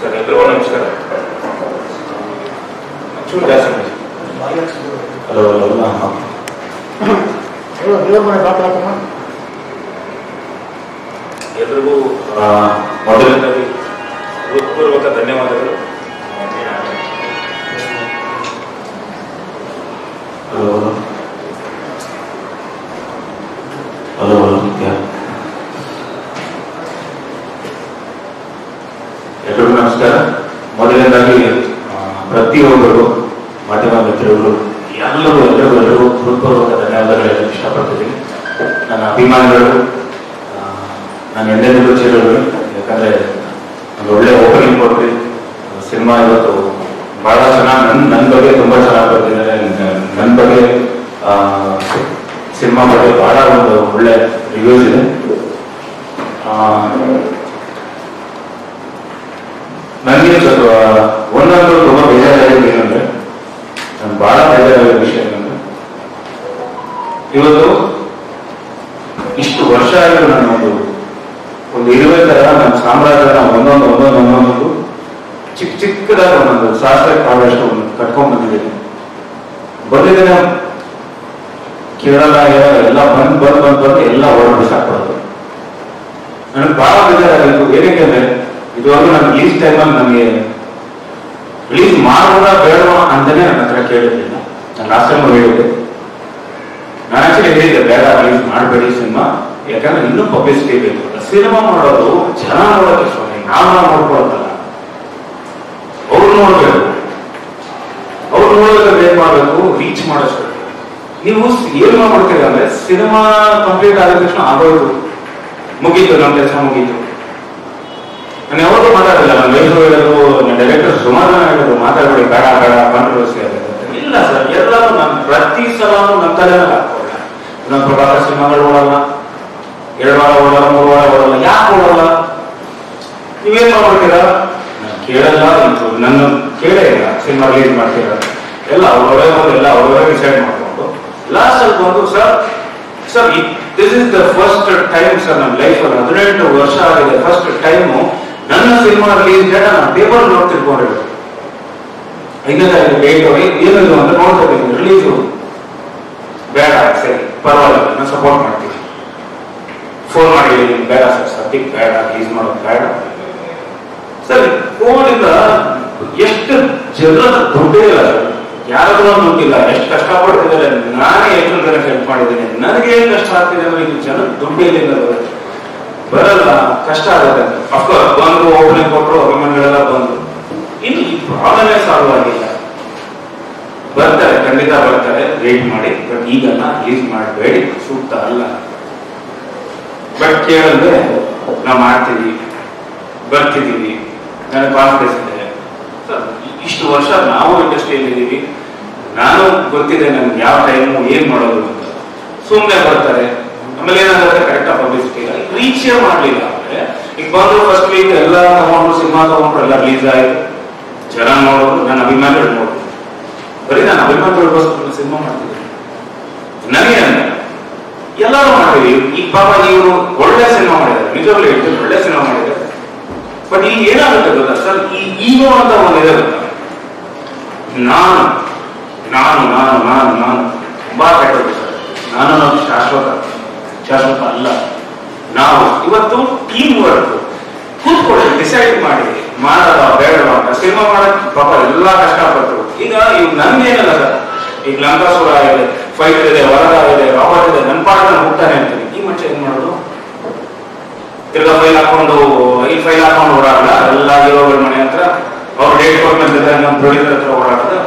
Sir ಎಲ್ರಿಗೂ ನಮಸ್ಕಾರ ಚೂರು ಜಾಸ್ತಿ ಮಾಡಿ. ಹಲೋ ಹಲೋ ಹಾಂ ದೇವ್ರ ಮನೆ ದಾಖಲಾತಮ್ಮ ಎಲ್ರಿಗೂ ಆ, ಮೊದಲನೇದಾಗಿ ಹೃತ್ಪೂರ್ವಕ ಧನ್ಯವಾದಗಳು ಹಲೋ ಹಲೋ ಹಲೋ ಹಲೋ ನಿತ್ಯ ಎಲ್ರಿಗೂ ನಮಸ್ಕಾರ ಮೊದಲನೇದಾಗಿ ಆ, ಪ್ರತಿಯೊಬ್ಬರು ಮಾಧ್ಯಮ ಮಿತ್ರರು ಎಲ್ಲರೂ ಎಲ್ಲರಿಗೂ ಎಲ್ಲರಿಗೂ ಹೃತ್ಪೂರ್ವಕ ಧನ್ಯವಾದಗಳು ಹೇಳಕ್ಕೆ ಇಷ್ಟಪಡ್ತಿದ್ದೀನಿ ನನ್ನ ಅಭಿಮಾನಿಗಳು ಆ, ನಾನು ಎಂದೆಂದಿಗೂ ಚಿರರು ಯಾಕಂದ್ರೆ ಒಂದು ಒಳ್ಳೆ ಓಪನಿಂಗ್ ಕೊಟ್ರಿ ಸಿನಿಮಾ ಇವತ್ತು ಬಹಳ ಚೆನ್ನಾಗಿ ನನ್ನ ನನ್ನ ಬಗ್ಗೆ ತುಂಬಾ ಚೆನ್ನಾಗಿ ಬರ್ತಿದ್ದಾರೆ ನನ್ನ ಬಗ್ಗೆ ಸಿನಿಮಾ ಬಗ್ಗೆ ಬಹಳ ಒಂದು ಒಳ್ಳೆ ರಿವ್ಯೂಸ್ ಇದೆ ಆ, ನನಗೆ ಸ್ವಲ್ಪ ಒಂದೊಂದು ತುಂಬಾ ಬೇಜಾರಾಗಿದೆ ಏನಂದ್ರೆ ನನ್ಗೆ ಬಹಳ ಬೇಜಾರಾಗಿರೋ ವಿಷಯ ಏನಂದ್ರೆ ಇವತ್ತು ಇಷ್ಟು ವರ್ಷ ಆದರೂ ನಾನು ಒಂದು ಒಂದು ಇರುವೆ ತರ ನನ್ನ ಸಾಮ್ರಾಜ್ಯನ ಒಂದೊಂದು ಒಂದೊಂದು ಒಂದೊಂದು ಚಿಕ್ಕ ಚಿಕ್ಕದಾದ ಒಂದೊಂದು ಶಾಸ್ತ್ರ ಕಾವಷ್ಟು ಒಂದು ಕಟ್ಕೊಂಡ್ ಬಂದಿದ್ದೀನಿ ಬಂದಿದ್ದೇನೆ ಕೇಳಲ್ಲ ಏನೋ ಎಲ್ಲ ಬಂದ್ ಬಂದ್ ಬಂದ್ ಬಂದು ಎಲ್ಲ ಹೊರಡು ಬಿಸಾಕ್ಬಿಡೋದು ನನಗೆ ಬಹಳ ಬೇಜಾರಾಗಿತ್ತು ಏನಕ್ಕೆ ಅಂದ್ರೆ ಇದುವರೆಗೂ ನಾನು ರಿಲೀಸ್ ಟೈಮಲ್ಲಿ ನನಗೆ ರಿಲೀಸ್ ಮಾಡೋದ ಬೇಡವಾ ಅಂತಾನೆ ನನ್ನ ಹತ್ರ ಕೇಳಿರ್ಲಿಲ್ಲ ನಾನು ಲಾಸ್ಟ್ ಟೈಮ್ ಹೇಳಿದ್ದೆ ನಾನು ಆಕ್ಚುಲಿ ಹೇಳಿದ್ದೆ ಬೇಡ ರಿಲೀಸ್ ಮಾಡಬೇಡಿ ಸಿನಿಮಾ ಯಾಕಂದ್ರೆ ಇನ್ನೂ ಪಬ್ಲಿಸಿಟಿ ಬೇಕು ಸಿನಿಮಾ ಮಾಡೋದು ಜನ ನೋಡೋಕೆ ಸ್ವಾಮಿ ನಾವು ನಾವು ನೋಡ್ಕೊಳ್ತಲ್ಲ ಅವ್ರು ನೋಡ್ಬೇಕು ಅವ್ರು ನೋಡೋದಕ್ಕೆ ಏನ್ ಮಾಡ್ಬೇಕು ರೀಚ್ ಮಾಡೋಷ್ಟು ನೀವು ಸ್- ಏನ್ ಮಾಡ್ಬಿಡ್ತೀರ ಅಂದ್ರೆ ಸಿನಿಮಾ ಕಂಪ್ಲೀಟ್ ಆದ ತಕ್ಷಣ ಆಗೋಯ್ತು ಮುಗೀತು ನಮ್ಮ ಕೆಲಸ ಮುಗೀತು ನಾನು ಯಾವಾಗಲೂ ಮಾತಾಡಲ್ಲ ನಾನು ವಯಸ್ಸು ಹೇಳೋದು ನನ್ನ ಡೈರೆಕ್ಟರ್ ಸುಮಾರು ಜನ ಹೇಳೋದು ಮಾತಾಡಬೇಡಿ ಬೇಡ ಬೇಡ ಕಾಂಟ್ರವರ್ಸಿ ಆಗುತ್ತೆ ಅಂತ. ಇಲ್ಲ ಸರ್ ಎಲ್ಲರೂ ನಾನು ಪ್ರತಿ ಸಲನೂ ನನ್ನ ತಲೆನ ಹಾಕೊಳ್ಳ ನನ್ನ ಪ್ರಭಾಕರ್ ಸಿನಿಮಾಗಳು ಓಡಲ್ಲ ಎರಡು ವಾರ ಓಡಲ್ಲ ಮೂರು ವಾರ ಓಡಲ್ಲ ಯಾಕೆ ಓಡಲ್ಲ ನೀವೇನ್ ಮಾಡ್ಬಿಡ್ತೀರಾ ನಾನು ಕೇಳಲ್ಲ ಇದು ನನ್ನ ಕೇಳೇ ಇಲ್ಲ ಸಿನಿಮಾ ರಿಲೀಸ್ ಮಾಡ್ತೀರಾ ಎಲ್ಲ ಅವ್ರವರೇ ಬಂದು ಎಲ್ಲ ಅವ್ರವರೇ ಡಿಸೈಡ್ ಮಾಡ್ಕೊಂಡು ಲಾಸ್ಟ್ ಅಲ್ಲಿ ಬಂದು sir sir this is the first time sir ನನ್ನ ಲೈಫಲ್ಲಿ ಹದಿನೆಂಟು ವರ್ಷ ಆಗಿದೆ ಫಸ್ಟ್ ಟೈಮು ನನ್ನ ಸಿನಿಮಾ ರಿಲೀಸ್ ಡೇಟ ನಾನು ಪೇಪರ್ ನೋಡಿ ತಿಳ್ಕೊಂಡಿರೋದು ಐದನೇ ತಾರೀಕು ಡೇಟ್ ಏನಿದು ಅಂತ ನೋಡ್ಕೋಬೇಕು ರಿಲೀಸು ಬೇಡ ಸರಿ ಪರವಾಗಿಲ್ಲ ನಾನು ಸಪೋರ್ಟ್ ಮಾಡ್ತೀನಿ ಫೋನ್ ಮಾಡಿ ಹೇಳಿದ್ದೀನಿ, ಬೇಡ ಸರ್ ಸದ್ಯಕ್ಕೆ ಬೇಡ ರಿಲೀಸ್ ಮಾಡೋದು ಬೇಡ ಸರ್ ಕೋವಿಡಿಂದ ಎಷ್ಟು ಜನರ ದುಡ್ಡೇ ಇಲ್ಲ ಸರ್ ಯಾರಾದ್ರೂ ದುಡ್ಡಿಲ್ಲ ಎಷ್ಟು ಕಷ್ಟಪಡ್ತಿದ್ದಾರೆ ನಾನೇ ಎಷ್ಟು ಜನ ಹೆಲ್ಪ್ ಮಾಡಿದ್ದೀನಿ ನನಗೆ ಏನ್ ಕಷ್ಟ ಆಗ್ತಿದೆ ಅಂದ್ರೆ ಇದು ಜನ ದುಡ್ಡು ಎಲ್ಲಿಂದ ಬರುತ್ತೆ ಬರಲ್ಲ ಕಷ್ಟ ಆಗುತ್ತೆ ಅಫ್ಕೋರ್ಸ್ ಬಂದು ಓಪನಿಂಗ್ ಕೊಟ್ಟರು ಅಭಿಮಾನಿಗಳೆಲ್ಲ ಬಂದು ಇನ್ನು ಈ ಪ್ರಾಬ್ಲಮೇ ಸಾಲ್ವ್ ಆಗಿಲ್ಲ ಬರ್ತಾರೆ ಖಂಡಿತ ಬರ್ತಾರೆ ವೇಟ್ ಮಾಡಿ ಬಟ್ ಈಗಲ್ಲ ರಿಲೀಸ್ ಮಾಡಬೇಡಿ ಸೂಕ್ತ ಅಲ್ಲ ಬಟ್ ಕೇಳಿದ್ರೆ ನಾವು ಮಾಡ್ತೀವಿ ಬರ್ತಿದ್ದೀವಿ ನನಗೆ ಕಾನ್ಫಿಡೆನ್ಸ್ ಇದೆ ಸರ್, ಇಷ್ಟು ವರ್ಷ ನಾವು ಇಂಡಸ್ಟ್ರಿಯಲ್ಲಿ ಇದ್ದೀವಿ ನಾನು ಗೊತ್ತಿದೆ ನನ್ಗೆ ಯಾವ ಟೈಮು ಏನ್ ಮಾಡೋದು ಅಂತ ಸುಮ್ಮನೆ ಬರ್ತಾರೆ ಆಮೇಲೆ ಏನಾಗುತ್ತೆ ಕರೆಕ್ಟಾಗಿ ಪಬ್ಲಿಸಿಟಿ ಇಲ್ಲ ರೀಚೇ ಮಾಡಲಿಲ್ಲ ಅಂದ್ರೆ ಈಗ ಬಂದ್ರು ಫಸ್ಟ್ ವೀಕ್ ಎಲ್ಲ ತಗೊಂಡ್ರು ಸಿನಿಮಾ ತಗೊಂಡ್ರು ಎಲ್ಲ ರಿಲೀಸ್ ಆಯ್ತು ಜನ ನೋಡೋದು ನನ್ನ ಅಭಿಮಾನಿಗಳು ನೋಡೋದು ಬರೀ ನಾನು ಅಭಿಮಾನಿಗಳಿಗೋಸ್ಕರ ಸಿನಿಮಾ ಮಾಡ್ತಿದ್ದೀನಿ ನನಗೆ ಅಂದ್ರೆ ಎಲ್ಲರೂ ಮಾಡ್ತೀವಿ ಈಗ ಪಾಪ ನೀವು ಒಳ್ಳೆ ಸಿನಿಮಾ ಮಾಡಿದ್ದಾರೆ ನಿಜವಾಗ್ಲೂ ಹೇಳ್ತೀನಿ ಒಳ್ಳೆ ಸಿನಿಮಾ ಮಾಡಿದ್ದಾರೆ ಬಟ್ ಈಗ ಏನಾಗುತ್ತೆ ಗೊತ್ತಾ ಸರ್ ಈ ಈಗೋ ಅಂತ ಒಂದು ಇದೆ ಗೊತ್ತಾ ನಾನು ನಾನು ನಾನು ನಾನು ನಾನು ತುಂಬಾ ಕೆಟ್ಟದ್ದು ಸರ್ ನಾನು ಅನ್ನೋದು ಶಾಶ್ವತ ಶಾಶ್ವತ ಅಲ್ಲ ನಾವು ಇವತ್ತು ಟೀಮ್ ವರ್ಕ್ ಕೂತ್ಕೊಳ್ಳಿ ಡಿಸೈಡ್ ಮಾಡಿ ಮಾಡದ ಬೇಡವಾ ಅಂತ ಸಿನಿಮಾ ಮಾಡಕ್ ಪಾಪ ಎಲ್ಲಾ ಕಷ್ಟಪಟ್ಟರು ಈಗ ಇವ್ ನನ್ಗೇನಲ್ಲ ಸರ್ ಈಗ ಲಂಕಾಸುರ ಇದೆ ಫೈಟ್ ಇದೆ ವರದ ಇದೆ ರಾಬರ್ಟ್ ಇದೆ ನನ್ನ ಪಾಠ ಹೋಗ್ತಾನೆ ಅಂತೀನಿ ಈ ಮನುಷ್ಯ ಏನ್ ಮಾಡೋದು ತಿರ್ಗಾ ಫೈಲ್ ಹಾಕೊಂಡು ಈ ಫೈಲ್ ಹಾಕೊಂಡು ಓಡಾಡಲ್ಲ ಎಲ್ಲ ಹೀರೋಗಳ ಮನೆ ಹತ್ರ ಅವ್ರು ಡೇಟ್ ಕೊಟ್ಟ ನಮ್ಮ ಪ್ರೊಡ್ಯೂಸರ್ ಹತ್ರ ಓಡಾಡೋದು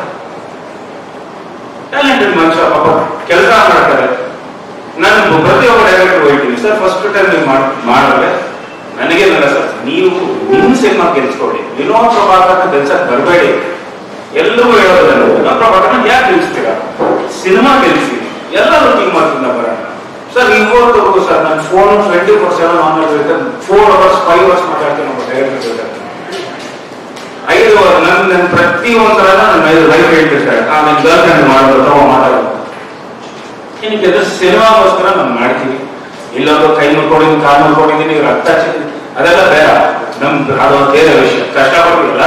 ಟ್ಯಾಲೆಂಟೆಡ್ ಮನುಷ್ಯ ಪಾಪ ಕೆಲಸ ಮಾಡ್ತಾರೆ ನಾನು ಪ್ರತಿಯೊಬ್ಬ ಡೈರೆಕ್ಟರ್ ಹೋಗ್ತೀನಿ ಸರ್ ಫಸ್ಟ್ ಟೈಮ್ ನೀವು ಮಾಡಿದ್ರೆ ನನಗೇನಲ್ಲ ಸರ್ ನೀವು ನಿಮ್ಮ ಸಿನಿಮಾ ಗೆಲ್ಸ್ಕೊಳ್ಳಿ ವಿನೋದ್ ಪ್ರಭಾಕರ್ನ ಗೆಲ್ಸಕ್ ಬರಬೇಡಿ ಎಲ್ಲರೂ ಹೇಳೋದಲ್ಲ ವಿನೋದ್ ಪ್ರಭಾಕರ್ನ ಯಾಕೆ ಗೆಲ್ಸ್ತೀರಾ ಸಿನಿಮಾ ಗೆಲ್ಸಿ ಎಲ್ಲರೂ ಟೀಮ್ ವರ್ಕಿಂದ ಬರೋಣ ಸರ್ ಇವತ್ತು ಸರ್ ನನ್ನ phone twenty four seven on ಇರುತ್ತೆ ಫೋರ್ ಅವರ್ಸ್ ಫೈವ್ ಅವರ್ಸ್ ಮಾತಾಡ್ತೀನಿ ಒಬ್ಬ ಡೈರೆಕ್ಟರ್ ಜೊತೆ ಐದು ನನ್ನ ನನ್ನ ಪ್ರತಿ ಒಂಥರ ನನ್ನ ಐದು ಲೈಫ್ ಹೇಳ್ತಿರ್ತಾರೆ ಆ ನನ್ನ ಗರ್ಲ್ ಫ್ರೆಂಡ್ ಮಾಡೋದು ಅಥವಾ ಮಾತಾಡೋದು ಏನಕ್ಕೆ ಅಂದ್ರೆ ಸಿನಿಮಾಗೋಸ್ಕರ ನಾನು ಮಾಡ್ತೀನಿ ಇಲ್ಲೊಂದು ಕೈ ಮುಡ್ಕೊಂಡಿದ್ದೀನಿ ಕಾಲು ಮುಡ್ಕೊಂಡಿದ್ದೀನಿ ರಕ್ತ ಚೆಲ್ಲಿ ಅದೆಲ್ಲ ಬೇಡ ನಮ್ ಅದು ಬೇರೆ ವಿಷಯ ಕಷ್ಟಪಟ್ಟು